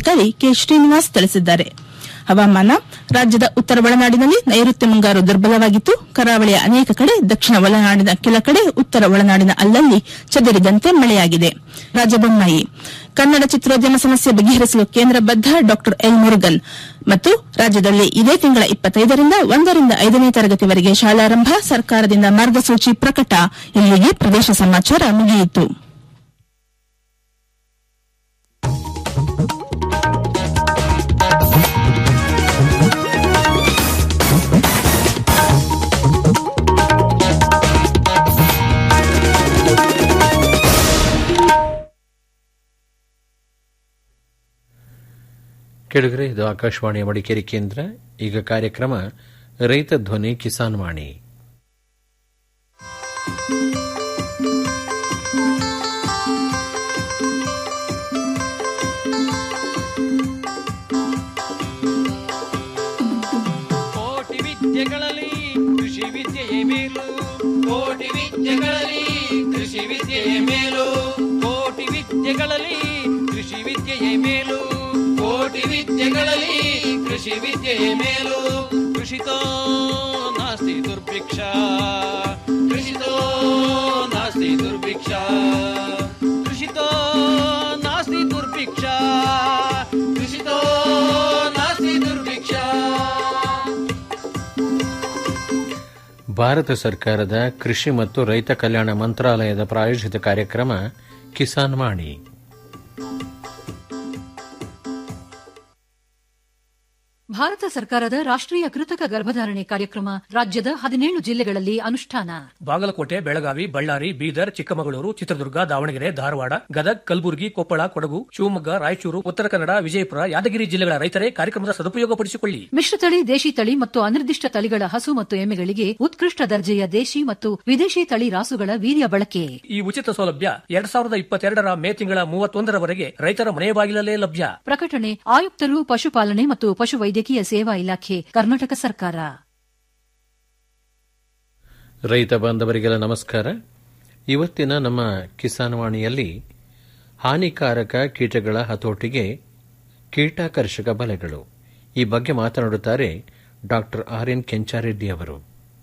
ಜಿಲ್ಲಾಧಿಕಾರಿ ಕೆ ಶ್ರೀನಿವಾಸ್ ತಿಳಿಸಿದ್ದಾರೆ ಹವಾಮಾನ ರಾಜ್ಯದ ಉತ್ತರ ಒಳನಾಡಿನಲ್ಲಿ ನೈಋತ್ಯ ಮುಂಗಾರು ದುರ್ಬಲವಾಗಿದ್ದು ಕರಾವಳಿಯ ಅನೇಕ ಕಡೆ ದಕ್ಷಿಣ ಒಳನಾಡಿನ ಕೆಲ ಕಡೆ ಉತ್ತರ ಒಳನಾಡಿನ ಅಲ್ಲಲ್ಲಿ ಚದುರಿದಂತೆ ಮಳೆಯಾಗಿದೆ ರಾಜಬೊಮ್ಮಾಯಿ ಕನ್ನಡ ಚಿತ್ರೋದ್ಯಮ ಸಮಸ್ಯೆ ಬಗೆಹರಿಸಲು ಕೇಂದ್ರ ಬದ್ಧ ಡಾ ಎಲ್ ಮುರುಗನ್ ಮತ್ತು ರಾಜ್ಯದಲ್ಲಿ ಇದೇ ತಿಂಗಳ ಇಪ್ಪತ್ತೈದರಿಂದ ಒಂದರಿಂದ ಐದನೇ ತರಗತಿವರೆಗೆ ಶಾಲಾರಂಭ ಸರ್ಕಾರದಿಂದ ಮಾರ್ಗಸೂಚಿ ಪ್ರಕಟ ಇಲ್ಲಿಗೆ ಪ್ರದೇಶ ಸಮಾಚಾರ ಮುಗಿಯಿತು ಕೆಳಗರೆ ಇದು ಆಕಾಶವಾಣಿಯ ಮಡಿಕೇರಿ ಕೇಂದ್ರ ಈಗ ಕಾರ್ಯಕ್ರಮ ರೈತ ಧ್ವನಿ ಕಿಸಾನ್ ವಾಣಿ ಕೋಟಿ ವಿದ್ಯೆಗಳಲ್ಲಿ ಕೃಷಿ ವಿದ್ಯೆಯೇ ಮೇಲು ಕೋಟಿ ವಿದ್ಯೆಗಳಲ್ಲಿ ಕೃಷಿ ವಿದ್ಯೆಯೇ ಮೇಲು ಕೋಟಿ ವಿದ್ಯೆಗಳಲ್ಲಿ ಕೃಷಿ ವಿದ್ಯೆಯೇ ಮೇಲು ಕೋಟಿ ವಿದ್ಯೆಗಳಲ್ಲಿ ಕೃಷಿ ವಿದ್ಯೆಯೇ ಮೇಲು ಕೃಷಿತೋ ನಾಸ್ತಿ ದುರ್ಭಿಕ್ಷ ಕೃಷಿತೋ ನಾಸ್ತಿ ದುರ್ಭಿಕ್ಷ ಕೃಷಿತೋ ನಾಸ್ತಿ ದುರ್ಭಿಕ್ಷ ಕೃಷಿತೋ ನಾಸ್ತಿ ದುರ್ಭಿಕ್ಷ ಭಾರತ ಸರ್ಕಾರದ ಕೃಷಿ ಮತ್ತು ರೈತ ಕಲ್ಯಾಣ ಮಂತ್ರಾಲಯದ ಪ್ರಾಯೋಜಿತ ಕಾರ್ಯಕ್ರಮ ಕಿಸಾನ್ ವಾಣಿ ಭಾರತ ಸರ್ಕಾರದ ರಾಷ್ಟ್ರೀಯ ಕೃತಕ ಗರ್ಭಧಾರಣೆ ಕಾರ್ಯಕ್ರಮ ರಾಜ್ಯದ ಹದಿನೇಳು ಜಿಲ್ಲೆಗಳಲ್ಲಿ ಅನುಷ್ಠಾನ ಬಾಗಲಕೋಟೆ ಬೆಳಗಾವಿ ಬಳ್ಳಾರಿ ಬೀದರ್ ಚಿಕ್ಕಮಗಳೂರು ಚಿತ್ರದುರ್ಗ ದಾವಣಗೆರೆ ಧಾರವಾಡ ಗದಗ್ ಕಲಬುರಗಿ ಕೊಪ್ಪಳ ಕೊಡಗು ಶಿವಮೊಗ್ಗ ರಾಯಚೂರು ಉತ್ತರ ಕನ್ನಡ ವಿಜಯಪುರ ಯಾದಗಿರಿ ಜಿಲ್ಲೆಗಳ ರೈತರೇ ಕಾರ್ಯಕ್ರಮದ ಸದುಪಯೋಗಪಡಿಸಿಕೊಳ್ಳಿ ಮಿಶ್ರತಳಿ ದೇಶಿ ತಳಿ ಮತ್ತು ಅನಿರ್ದಿಷ್ಟ ತಳಿಗಳ ಹಸು ಮತ್ತು ಎಮ್ಮೆಗಳಿಗೆ ಉತ್ಕೃಷ್ಟ ದರ್ಜೆಯ ದೇಶಿ ಮತ್ತು ವಿದೇಶಿ ತಳಿ ರಾಸುಗಳ ವೀರ್ಯ ಬಳಕೆ ಈ ಉಚಿತ ಸೌಲಭ್ಯ ಎರಡ್ ಸಾವಿರದ ಇಪ್ಪತ್ತೆರಡರ ಮೇ ತಿಂಗಳ ಮೂವತ್ತೊಂದರವರೆಗೆ ರೈತರ ಮನೆ ಬಾಗಿಲಲ್ಲೇ ಲಭ್ಯ ಪ್ರಕಟಣೆ ಆಯುಕ್ತರು ಪಶುಪಾಲನೆ ಮತ್ತು ಪಶುವೈದ್ಯಕೀಯ ಸೇವಾ ಇಲಾಖೆ ಕರ್ನಾಟಕ ಸರ್ಕಾರ ರೈತ ಬಾಂಧವರಿಗೆಲ್ಲ ನಮಸ್ಕಾರ ಇವತ್ತಿನ ನಮ್ಮ ಕಿಸಾನ್ ವಾಣಿಯಲ್ಲಿ ಹಾನಿಕಾರಕ ಕೀಟಗಳ ಹತೋಟಿಗೆ ಕೀಟಾಕರ್ಷಕ ಬಲೆಗಳು ಈ ಬಗ್ಗೆ ಮಾತನಾಡುತ್ತಾರೆ ಡಾಕ್ಟರ್ ಆರ್ ಎನ್ ಕೆಂಚಾರೆಡ್ಡಿ ಅವರು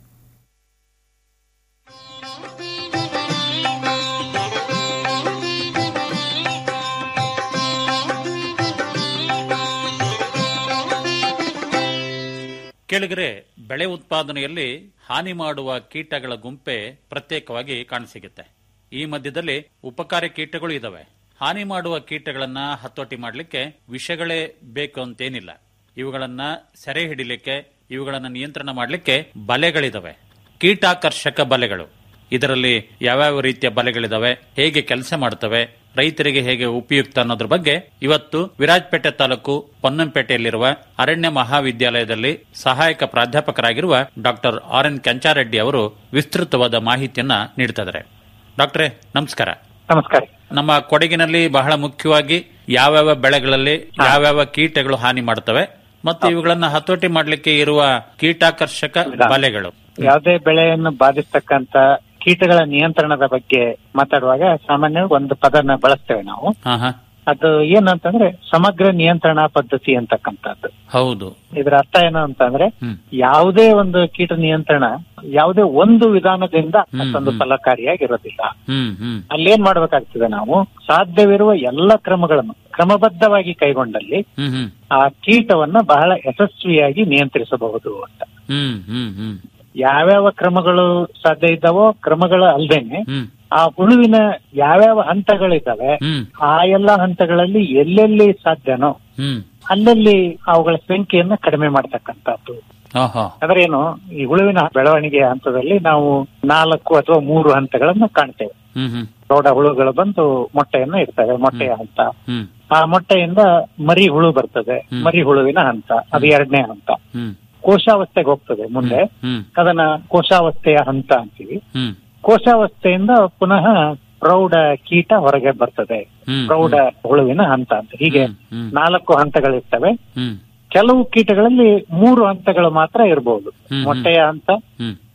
ಕೆಳಗರೆ ಬೆಳೆ ಉತ್ಪಾದನೆಯಲ್ಲಿ ಹಾನಿ ಮಾಡುವ ಕೀಟಗಳ ಗುಂಪೆ ಪ್ರತ್ಯೇಕವಾಗಿ ಕಾಣಸಿಗುತ್ತೆ ಈ ಮಧ್ಯದಲ್ಲಿ ಉಪಕಾರಿ ಕೀಟಗಳು ಇದಾವೆ ಹಾನಿ ಮಾಡುವ ಕೀಟಗಳನ್ನ ಹತೋಟಿ ಮಾಡಲಿಕ್ಕೆ ವಿಷಗಳೇ ಬೇಕು ಅಂತೇನಿಲ್ಲ ಇವುಗಳನ್ನ ಸೆರೆ ಹಿಡಿಲಿಕ್ಕೆ ಇವುಗಳನ್ನ ನಿಯಂತ್ರಣ ಮಾಡಲಿಕ್ಕೆ ಬಲೆಗಳಿದಾವೆ ಕೀಟಾಕರ್ಷಕ ಬಲೆಗಳು ಇದರಲ್ಲಿ ಯಾವ್ಯಾವ ರೀತಿಯ ಬಲೆಗಳಿದಾವೆ ಹೇಗೆ ಕೆಲಸ ಮಾಡ್ತವೆ ರೈತರಿಗೆ ಹೇಗೆ ಉಪಯುಕ್ತ ಅನ್ನೋದ್ರ ಬಗ್ಗೆ ಇವತ್ತು ವಿರಾಜಪೇಟೆ ತಾಲೂಕು ಪೊನ್ನಂಪೇಟೆಯಲ್ಲಿರುವ ಅರಣ್ಯ ಮಹಾವಿದ್ಯಾಲಯದಲ್ಲಿ ಸಹಾಯಕ ಪ್ರಾಧ್ಯಾಪಕರಾಗಿರುವ ಡಾಕ್ಟರ್ ಆರ್ ಎನ್ ಕೆಂಚಾರೆಡ್ಡಿ ಅವರು ವಿಸ್ತೃತವಾದ ಮಾಹಿತಿಯನ್ನ ನೀಡ್ತಿದ್ದಾರೆ ಡಾಕ್ಟ್ರೇ ನಮಸ್ಕಾರ ನಮಸ್ಕಾರ ನಮ್ಮ ಕೊಡಗಿನಲ್ಲಿ ಬಹಳ ಮುಖ್ಯವಾಗಿ ಯಾವ್ಯಾವ ಬೆಳೆಗಳಲ್ಲಿ ಯಾವ್ಯಾವ ಕೀಟಗಳು ಹಾನಿ ಮಾಡ್ತವೆ ಮತ್ತು ಇವುಗಳನ್ನ ಹತೋಟಿ ಮಾಡಲಿಕ್ಕೆ ಇರುವ ಕೀಟಾಕರ್ಷಕ ಬಲೆಗಳು ಯಾವುದೇ ಬೆಳೆಯನ್ನು ಬಾಧಿಸ್ತಕ್ಕಂತ ಕೀಟಗಳ ನಿಯಂತ್ರಣದ ಬಗ್ಗೆ ಮಾತಾಡುವಾಗ ಸಾಮಾನ್ಯವಾಗಿ ಒಂದು ಪದನ ಬಳಸ್ತೇವೆ ನಾವು ಹಾ ಹಾ ಅದು ಏನಂತಂದ್ರೆ ಸಮಗ್ರ ನಿಯಂತ್ರಣ ಪದ್ಧತಿ ಅಂತಕ್ಕಂಥದ್ದು ಹೌದು ಇದರ ಅರ್ಥ ಏನು ಅಂತಂದ್ರೆ ಹ್ಮ್. ಯಾವುದೇ ಒಂದು ಕೀಟ ನಿಯಂತ್ರಣ ಯಾವುದೇ ಒಂದು ವಿಧಾನದಿಂದ ಹ್ಮ್, ಅಷ್ಟೊಂದು ಹ್ಮ್. ಫಲಕಾರಿಯಾಗಿರೋದಿಲ್ಲ ಹ್ಮ್ ಹ್ಮ್ ಅಲ್ಲೇನ್ ಮಾಡ್ಬೇಕಾಗ್ತದೆ ನಾವು ಸಾಧ್ಯವಿರುವ ಎಲ್ಲ ಕ್ರಮಗಳನ್ನು ಕ್ರಮಬದ್ಧವಾಗಿ ಕೈಗೊಂಡಲ್ಲಿ ಹ್ಮ್ ಹ್ಮ್ ಆ ಕೀಟವನ್ನ ಬಹಳ ಯಶಸ್ವಿಯಾಗಿ ನಿಯಂತ್ರಿಸಬಹುದು ಅಂತ ಹ್ಮ್ ಹ್ಮ್ ಹ್ಮ್ ಯಾವ್ಯಾವ ಕ್ರಮಗಳು ಸಾಧ್ಯ ಇದ್ದಾವೋ ಕ್ರಮಗಳು ಅಲ್ದೇನೆ ಹ್ಮ್ ಆ ಹುಳುವಿನ ಯಾವ್ಯಾವ ಹಂತಗಳಿದ್ದಾವೆ ಹ್ಮ್ ಆ ಎಲ್ಲಾ ಹಂತಗಳಲ್ಲಿ ಎಲ್ಲೆಲ್ಲಿ ಸಾಧ್ಯನೋ ಹ್ಮ್ ಅಲ್ಲಲ್ಲಿ ಅವುಗಳ ಸಂಖ್ಯೆಯನ್ನ ಕಡಿಮೆ ಮಾಡ್ತಕ್ಕಂಥದ್ದು ಆಹಾ ಅಂದ್ರೆ ಏನು ಈ ಹುಳುವಿನ ಬೆಳವಣಿಗೆ ಹಂತದಲ್ಲಿ ನಾವು ನಾಲ್ಕು ಅಥವಾ ಮೂರು ಹಂತಗಳನ್ನ ಕಾಣ್ತೇವೆ ಹ್ಮ್ ಹ್ಮ್ ಪ್ರೌಢ ಹುಳುಗಳು ಬಂದು ಮೊಟ್ಟೆಯನ್ನ ಇಡ್ತವೆ ಮೊಟ್ಟೆಯ ಹಂತ ಹ್ಮ್ ಆ ಮೊಟ್ಟೆಯಿಂದ ಮರಿ ಹುಳು ಬರ್ತದೆ ಮರಿ ಹುಳುವಿನ ಹಂತ ಅದು ಎರಡನೇ ಹಂತ ಹ್ಮ್ ಕೋಶಾವಸ್ಥೆಗೆ ಹೋಗ್ತದೆ ಮುಂದೆ ಹ್ಮ್ ಅದನ್ನ ಕೋಶಾವಸ್ಥೆಯ ಹಂತ ಅಂತೀವಿ ಹ್ಮ್ ಕೋಶಾವಸ್ಥೆಯಿಂದ ಪುನಃ ಪ್ರೌಢ ಕೀಟ ಹೊರಗೆ ಬರ್ತದೆ ಹ್ಮ್ ಪ್ರೌಢ ಹುಳುವಿನ ಹಂತ ಅಂತ ಹೀಗೆ ಹ್ಮ್ ನಾಲ್ಕು ಹಂತಗಳಿರ್ತವೆ ಹ್ಮ್ ಕೆಲವು ಕೀಟಗಳಲ್ಲಿ ಮೂರು ಹಂತಗಳು ಮಾತ್ರ ಇರಬಹುದು ಹ್ಮ್. ಮೊಟ್ಟೆಯ ಹಂತ ಹ್ಮ್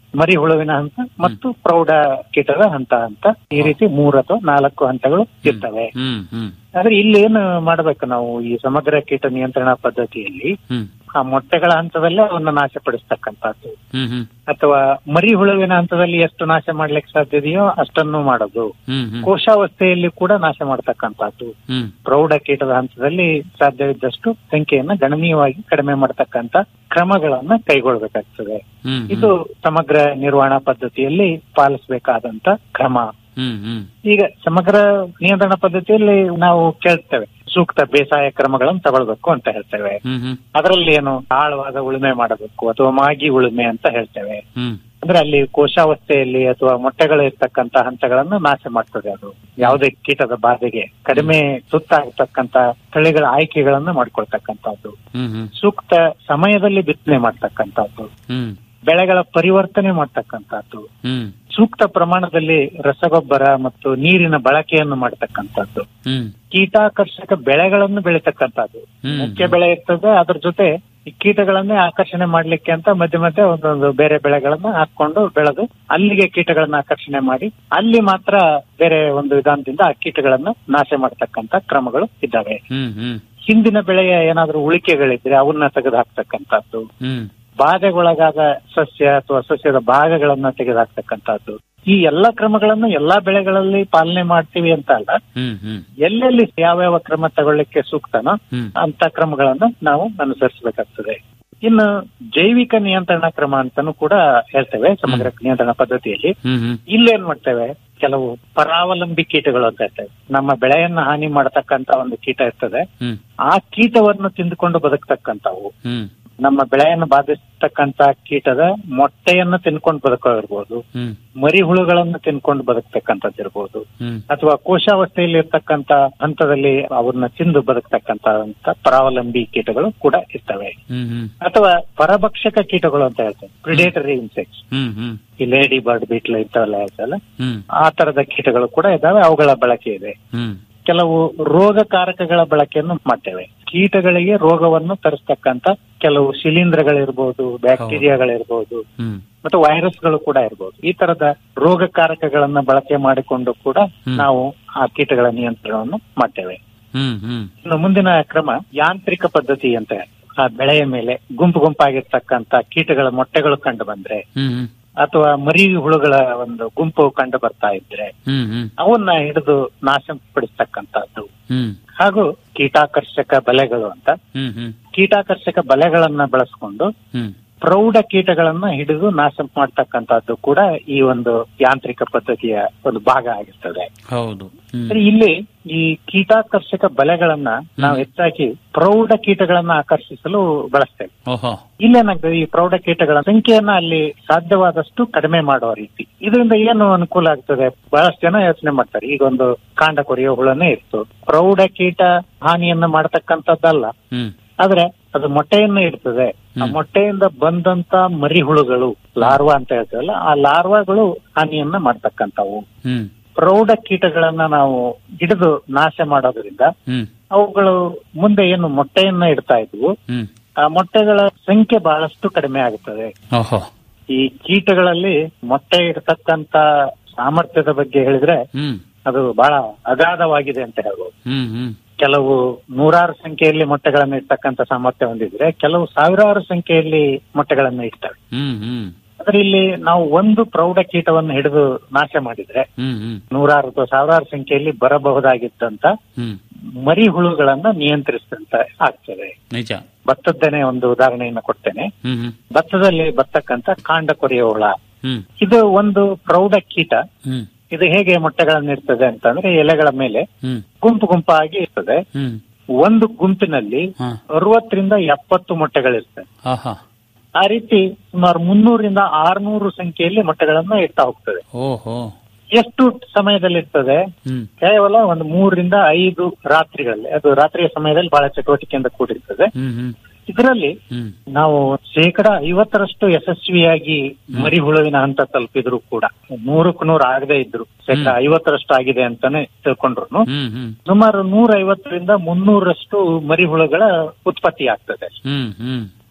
ಮರಿ ಹುಳುವಿನ ಹಂತ ಮತ್ತು ಪ್ರೌಢ ಕೀಟದ ಹಂತ ಅಂತ ಈ ರೀತಿ ಮೂರು ಅಥವಾ ನಾಲ್ಕು ಹಂತಗಳು ಇರ್ತವೆ ಹ್ಮ್ ಹ್ಮ್ ಆದ್ರೆ ಇಲ್ಲಿ ಏನು ಮಾಡ್ಬೇಕು ನಾವು ಈ ಸಮಗ್ರ ಕೀಟ ನಿಯಂತ್ರಣ ಪದ್ಧತಿಯಲ್ಲಿ ಹ್ಮ್ ಆ ಮೊಟ್ಟೆಗಳ ಹಂತದಲ್ಲೇ ಅವನ್ನ ನಾಶಪಡಿಸ್ತಕ್ಕಂಥದ್ದು ಹ್ಮ್ ಹ್ಮ್ ಅಥವಾ ಮರಿ ಹುಳುವಿನ ಹಂತದಲ್ಲಿ ಎಷ್ಟು ನಾಶ ಮಾಡ್ಲಿಕ್ಕೆ ಸಾಧ್ಯ ಇದೆಯೋ ಅಷ್ಟನ್ನು ಮಾಡೋದು ಹ್ಮ್ ಹ್ಮ್ ಕೋಶಾವಸ್ಥೆಯಲ್ಲಿ ಕೂಡ ನಾಶ ಮಾಡತಕ್ಕಂಥದ್ದು ಹ್ಮ್ ಪ್ರೌಢ ಕೀಟದ ಹಂತದಲ್ಲಿ ಸಾಧ್ಯವಿದ್ದಷ್ಟು ಸಂಖ್ಯೆಯನ್ನ ಗಣನೀಯವಾಗಿ ಕಡಿಮೆ ಮಾಡತಕ್ಕಂತ ಕ್ರಮಗಳನ್ನ ಕೈಗೊಳ್ಳಬೇಕಾಗ್ತದೆ ಹ್ಮ್ ಇದು ಸಮಗ್ರ ನಿರ್ವಹಣಾ ಪದ್ಧತಿಯಲ್ಲಿ ಪಾಲಿಸಬೇಕಾದಂತ ಕ್ರಮ ಹ್ಮ್ ಹ್ಮ್ ಈಗ ಸಮಗ್ರ ನಿಯಂತ್ರಣ ಪದ್ಧತಿಯಲ್ಲಿ ನಾವು ಕೇಳ್ತೇವೆ ಸೂಕ್ತ ಬೇಸಾಯ ಕ್ರಮಗಳನ್ನು ತಗೊಳ್ಬೇಕು ಅಂತ ಹೇಳ್ತೇವೆ ಹ್ಮ್ ಹ್ಮ್ ಅದರಲ್ಲಿ ಏನು ಆಳವಾದ ಉಳುಮೆ ಮಾಡಬೇಕು ಅಥವಾ ಮಾಗಿ ಉಳುಮೆ ಅಂತ ಹೇಳ್ತೇವೆ ಹ್ಮ್ ಅಂದ್ರೆ ಅಲ್ಲಿ ಕೋಶಾವಸ್ಥೆಯಲ್ಲಿ ಅಥವಾ ಮೊಟ್ಟೆಗಳು ಇರ್ತಕ್ಕಂತ ಹಂತಗಳನ್ನು ನಾಶ ಮಾಡ್ತದೆ ಅದು ಯಾವುದೇ ಕೀಟದ ಬಾಧೆಗೆ ಕಡಿಮೆ ಸುತ್ತಾಗತಕ್ಕಂತ ತಳಿಗಳ ಆಯ್ಕೆಗಳನ್ನು ಮಾಡ್ಕೊಳ್ತಕ್ಕಂಥದ್ದು ಹ್ಮ್ ಹ್ಮ್ ಸೂಕ್ತ ಸಮಯದಲ್ಲಿ ಬಿತ್ತನೆ ಮಾಡ್ತಕ್ಕಂಥದ್ದು ಹ್ಮ್ ಬೆಳೆಗಳ ಪರಿವರ್ತನೆ ಮಾಡ್ತಕ್ಕಂಥದ್ದು ಹ್ಮ್ ಸೂಕ್ತ ಪ್ರಮಾಣದಲ್ಲಿ ರಸಗೊಬ್ಬರ ಮತ್ತು ನೀರಿನ ಬಳಕೆಯನ್ನು ಮಾಡ್ತಕ್ಕಂಥದ್ದು ಹ್ಮ್ ಕೀಟಾಕರ್ಷಕ ಬೆಳೆಗಳನ್ನು ಬೆಳೀತಕ್ಕಂಥದ್ದು ಹ್ಮ್. ಮುಖ್ಯ ಬೆಳೆ ಇರ್ತದೆ ಅದ್ರ ಜೊತೆ ಈ ಕೀಟಗಳನ್ನೇ ಆಕರ್ಷಣೆ ಮಾಡ್ಲಿಕ್ಕೆ ಅಂತ ಮಧ್ಯೆ ಮಧ್ಯೆ ಒಂದೊಂದು ಬೇರೆ ಬೆಳೆಗಳನ್ನ ಹಾಕೊಂಡು ಬೆಳೆದು ಅಲ್ಲಿಗೆ ಕೀಟಗಳನ್ನ ಆಕರ್ಷಣೆ ಮಾಡಿ ಅಲ್ಲಿ ಮಾತ್ರ ಬೇರೆ ಒಂದು ವಿಧಾನದಿಂದ ಆ ಕೀಟಗಳನ್ನ ನಾಶ ಮಾಡತಕ್ಕಂತ ಕ್ರಮಗಳು ಇದ್ದಾವೆ ಹ್ಮ್ ಹ್ಮ್ ಹಿಂದಿನ ಬೆಳೆಯ ಏನಾದ್ರೂ ಉಳಿಕೆಗಳಿದ್ರೆ ಅವನ್ನ ತೆಗೆದು ಹಾಕ್ತಕ್ಕಂಥದ್ದು ಹ್ಮ್ ಬಾಧೆಗೊಳಗಾದ ಸಸ್ಯ ಅಥವಾ ಸಸ್ಯದ ಭಾಗಗಳನ್ನ ತೆಗೆದುಹಾಕ್ತಕ್ಕಂಥದ್ದು ಈ ಎಲ್ಲಾ ಕ್ರಮಗಳನ್ನು ಎಲ್ಲಾ ಬೆಳೆಗಳಲ್ಲಿ ಪಾಲನೆ ಮಾಡ್ತೀವಿ ಅಂತ ಅಲ್ಲ ಹ್ಮ್ ಹ್ಮ್ ಎಲ್ಲೆಲ್ಲಿ ಯಾವ್ಯಾವ ಕ್ರಮ ತಗೊಳ್ಳಿಕ್ಕೆ ಸೂಕ್ತನೋ ಹ್ಮ್ ಅಂತ ಕ್ರಮಗಳನ್ನ ನಾವು ಅನುಸರಿಸಬೇಕಾಗ್ತದೆ ಇನ್ನು ಜೈವಿಕ ನಿಯಂತ್ರಣ ಕ್ರಮ ಅಂತಾನು ಕೂಡ ಹೇಳ್ತೇವೆ ಸಮಗ್ರ ನಿಯಂತ್ರಣ ಪದ್ಧತಿಯಲ್ಲಿ ಹ್ಮ್ ಹ್ಮ್ ಇಲ್ಲೇನ್ ಮಾಡ್ತೇವೆ ಕೆಲವು ಪರಾವಲಂಬಿ ಕೀಟಗಳು ಅಂತ ಇರ್ತವೆ ನಮ್ಮ ಬೆಳೆಯನ್ನ ಹಾನಿ ಮಾಡತಕ್ಕಂತ ಒಂದು ಕೀಟ ಇರ್ತದೆ ಹ್ಮ್ ಆ ಕೀಟವನ್ನು ತಿಂದುಕೊಂಡು ಬದುಕ್ತಕ್ಕಂಥವು ಹ್ಮ್ ನಮ್ಮ ಬೆಳೆಯನ್ನು ಬಾಧಿಸ್ತಕ್ಕಂತ ಕೀಟದ ಮೊಟ್ಟೆಯನ್ನು ತಿನ್ಕೊಂಡು ಬದುಕೋದಿರ್ಬೋದು ಹ್ಮ್ ಮರಿ ಹುಳುಗಳನ್ನು ತಿನ್ಕೊಂಡು ಬದುಕ್ತಕ್ಕಂಥದ್ದು ಇರ್ಬೋದು ಹ್ಮ್ ಅಥವಾ ಕೋಶಾವಸ್ಥೆಯಲ್ಲಿ ಇರ್ತಕ್ಕಂತ ಹಂತದಲ್ಲಿ ಅವನ್ನ ತಿಂದು ಬದುಕ್ತಕ್ಕಂತ ಪರಾವಲಂಬಿ ಕೀಟಗಳು ಕೂಡ ಇರ್ತವೆ ಹ್ಮ್ ಹ್ಮ್ ಅಥವಾ ಪರಭಕ್ಷಕ ಕೀಟಗಳು ಅಂತ ಹೇಳ್ತೇವೆ ಪ್ರಿಡೇಟರಿ ಇನ್ಸೆಕ್ಟ್ಸ್ ಹ್ಮ್ ಹ್ಮ್ ಈ ಲೇಡಿ ಬರ್ಡ್ ಬೀಟ್ಲ್ ಇಂಥವೆಲ್ಲ ಹೇಳ್ತಲ್ಲ ಹ್ಮ್ ಆ ತರದ ಕೀಟಗಳು ಕೂಡ ಇದಾವೆ ಅವುಗಳ ಬಳಕೆ ಇದೆ ಹ್ಮ್ ಕೆಲವು ರೋಗಕಾರಕಗಳ ಬಳಕೆಯನ್ನು ಮಾಡ್ತೇವೆ ಕೀಟಗಳಿಗೆ ರೋಗವನ್ನು ತರಿಸ್ತಕ್ಕಂತ ಕೆಲವು ಶಿಲೀಂಧ್ರಗಳಿರ್ಬೋದು ಬ್ಯಾಕ್ಟೀರಿಯಾಗಳಿರ್ಬೋದು ಹ್ಮ್ ಮತ್ತು ವೈರಸ್ಗಳು ಕೂಡ ಇರ್ಬೋದು ಈ ತರದ ರೋಗಕಾರಕಗಳನ್ನ ಬಳಕೆ ಮಾಡಿಕೊಂಡು ಕೂಡ ನಾವು ಆ ಕೀಟಗಳ ನಿಯಂತ್ರಣವನ್ನು ಮಾಡ್ತೇವೆ ಹ್ಮ್ ಹ್ಮ್ ಇನ್ನು ಮುಂದಿನ ಕ್ರಮ ಯಾಂತ್ರಿಕ ಪದ್ಧತಿ ಅಂತ ಆ ಬೆಳೆಯ ಮೇಲೆ ಗುಂಪು ಗುಂಪಾಗಿರ್ತಕ್ಕಂತ ಕೀಟಗಳ ಮೊಟ್ಟೆಗಳು ಕಂಡು ಬಂದ್ರೆ ಹ್ಮ್ ಹ್ಮ್ ಅಥವಾ ಮರಿ ಹುಳುಗಳ ಒಂದು ಗುಂಪು ಕಂಡು ಬರ್ತಾ ಇದ್ರೆ ಹ್ಮ್ ಹ್ಮ್ ಅವನ್ನ ಹಿಡಿದು ನಾಶಪಡಿಸ್ತಕ್ಕಂಥದ್ದು ಹ್ಮ್ ಹಾಗೂ ಕೀಟಾಕರ್ಷಕ ಬಲೆಗಳು ಅಂತ ಹ್ಮ್ ಹ್ಮ್ ಕೀಟಾಕರ್ಷಕ ಬಲೆಗಳನ್ನ ಬಳಸ್ಕೊಂಡು ಹ್ಮ್ ಪ್ರೌಢ ಕೀಟಗಳನ್ನ ಹಿಡಿದು ನಾಶ ಮಾಡ್ತಕ್ಕಂಥದ್ದು ಕೂಡ ಈ ಒಂದು ಯಾಂತ್ರಿಕ ಪದ್ಧತಿಯ ಒಂದು ಭಾಗ ಆಗಿರ್ತದೆ ಹೌದು ಹ್ಮ್ ಸರಿ, ಇಲ್ಲಿ ಈ ಕೀಟಾಕರ್ಷಕ ಬಲೆಗಳನ್ನ ನಾವು ಹೆಚ್ಚಾಗಿ ಪ್ರೌಢ ಕೀಟಗಳನ್ನ ಆಕರ್ಷಿಸಲು ಬಳಸ್ತೇವೆ ಓಹೋ ಇಲ್ಲೇನಾಗ್ತದೆ ಈ ಪ್ರೌಢ ಕೀಟಗಳ ಸಂಖ್ಯೆಯನ್ನ ಅಲ್ಲಿ ಸಾಧ್ಯವಾದಷ್ಟು ಕಡಿಮೆ ಮಾಡುವ ರೀತಿ ಇದರಿಂದ ಏನು ಅನುಕೂಲ ಆಗ್ತದೆ ಬಹಳಷ್ಟು ಜನ ಯೋಚನೆ ಮಾಡ್ತಾರೆ ಈಗ ಒಂದು ಕಾಂಡ ಕೊರೆಯೋ ಹುಳನೇ ಇತ್ತು ಪ್ರೌಢ ಕೀಟ ಹಾನಿಯನ್ನ ಮಾಡತಕ್ಕಂಥದ್ದಲ್ಲ ಹ್ಮ್ ಆದ್ರೆ ಅದು ಮೊಟ್ಟೆಯನ್ನು ಇಡ್ತದೆ ಆ ಮೊಟ್ಟೆಯಿಂದ ಬಂದಂತ ಮರಿ ಹುಳುಗಳು ಲಾರ್ವಾ ಅಂತ ಹೇಳ್ತೇವಲ್ಲ ಆ ಲಾರ್ವಾಗಳು ಹಾನಿಯನ್ನ ಮಾಡ್ತಕ್ಕಂಥವು ಹ್ಮ್ ಪ್ರೌಢ ಕೀಟಗಳನ್ನ ನಾವು ಹಿಡಿದು ನಾಶ ಮಾಡೋದ್ರಿಂದ ಹ್ಮ್ ಅವುಗಳು ಮುಂದೆ ಏನು ಮೊಟ್ಟೆಯನ್ನ ಇಡ್ತಾ ಇದ್ವು ಹ್ಮ್ ಆ ಮೊಟ್ಟೆಗಳ ಸಂಖ್ಯೆ ಬಹಳಷ್ಟು ಕಡಿಮೆ ಆಗುತ್ತದೆ ಓಹೋ ಈ ಕೀಟಗಳಲ್ಲಿ ಮೊಟ್ಟೆ ಇಡ್ತಕ್ಕಂತ ಸಾಮರ್ಥ್ಯದ ಬಗ್ಗೆ ಹೇಳಿದ್ರೆ ಹ್ಮ್ ಅದು ಬಹಳ ಅಗಾಧವಾಗಿದೆ ಅಂತ ಹೇಳ್ಬೋದು ಹ್ಮ್ ಹ್ಮ್ ಕೆಲವು ನೂರಾರು ಸಂಖ್ಯೆಯಲ್ಲಿ ಮೊಟ್ಟೆಗಳನ್ನು ಇಡ್ತಕ್ಕಂತ ಸಾಮರ್ಥ್ಯ ಹೊಂದಿದ್ರೆ ಕೆಲವು ಸಾವಿರಾರು ಸಂಖ್ಯೆಯಲ್ಲಿ ಮೊಟ್ಟೆಗಳನ್ನು ಇಡ್ತವೆ ಹ್ಮ್ ಹ್ಮ್ ಆದ್ರೆ ಇಲ್ಲಿ ನಾವು ಒಂದು ಪ್ರೌಢ ಕೀಟವನ್ನು ಹಿಡಿದು ನಾಶ ಮಾಡಿದ್ರೆ ಹ್ಮ್ ಹ್ಮ್ ನೂರಾರು ಅಥವಾ ಸಾವಿರಾರು ಸಂಖ್ಯೆಯಲ್ಲಿ ಬರಬಹುದಾಗಿದ್ದಂತ ಹ್ಮ್ ಮರಿ ಹುಳುಗಳನ್ನ ನಿಯಂತ್ರಿಸಿದಂತ ಆಗ್ತದೆ ನಿಜ ಭತ್ತದ್ದೇನೆ ಒಂದು ಉದಾಹರಣೆಯನ್ನು ಕೊಡ್ತೇನೆ ಹ್ಮ್ ಹ್ಮ್ ಭತ್ತದಲ್ಲಿ ಬರ್ತಕ್ಕಂತ ಕಾಂಡ ಕೊರೆಯ ಹುಳ ಹ್ಮ್ ಇದು ಒಂದು ಪ್ರೌಢ ಕೀಟ ಹ್ಮ್ ಇದು ಹೇಗೆ ಮೊಟ್ಟೆಗಳನ್ನು ಇಡ್ತದೆ ಅಂತಂದ್ರೆ ಎಲೆಗಳ ಮೇಲೆ ಹ್ಮ್ ಗುಂಪು ಗುಂಪಾಗಿ ಇರ್ತದೆ ಹ್ಮ್ ಒಂದು ಗುಂಪಿನಲ್ಲಿ ಹಾ ಅರವತ್ತರಿಂದ ಎಪ್ಪತ್ತು ಮೊಟ್ಟೆಗಳಿರ್ತವೆ ಆಹಾ ಆ ರೀತಿ ಸುಮಾರು ಮುನ್ನೂರಿಂದ ಆರ್ನೂರು ಸಂಖ್ಯೆಯಲ್ಲಿ ಮೊಟ್ಟೆಗಳನ್ನ ಇಡ್ತಾ ಹೋಗ್ತದೆ ಓಹೋ ಎಷ್ಟು ಸಮಯದಲ್ಲಿ ಇರ್ತದೆ ಹ್ಮ್ ಕೇವಲ ಒಂದು ಮೂರರಿಂದ ಐದು ರಾತ್ರಿಗಳಲ್ಲಿ ಅದು ರಾತ್ರಿಯ ಸಮಯದಲ್ಲಿ ಬಹಳ ಚಟುವಟಿಕೆಯಿಂದ ಕೂಡಿರ್ತದೆ ಹ್ಮ್ ಹ್ಮ್ ಇದರಲ್ಲಿ ಹ್ಮ್ ನಾವು ಶೇಕಡ ಐವತ್ತರಷ್ಟು ಯಶಸ್ವಿಯಾಗಿ ಮರಿ ಹುಳುವಿನ ಹಂತ ತಲುಪಿದ್ರು ಕೂಡ ನೂರಕ್ಕೂ ನೂರು ಆಗದೆ ಇದ್ರು ಶೇಕಡ ಐವತ್ತರಷ್ಟು ಆಗಿದೆ ಅಂತಾನೆ ತಿಳ್ಕೊಂಡ್ರು ಹ್ಮ್ ಹ್ಮ್ ಸುಮಾರು ನೂರ ಐವತ್ತರಿಂದ ಮುನ್ನೂರಷ್ಟು ಮರಿ ಹುಳುಗಳ ಉತ್ಪತ್ತಿ ಆಗ್ತದೆ ಹ್ಮ್ ಹ್ಮ್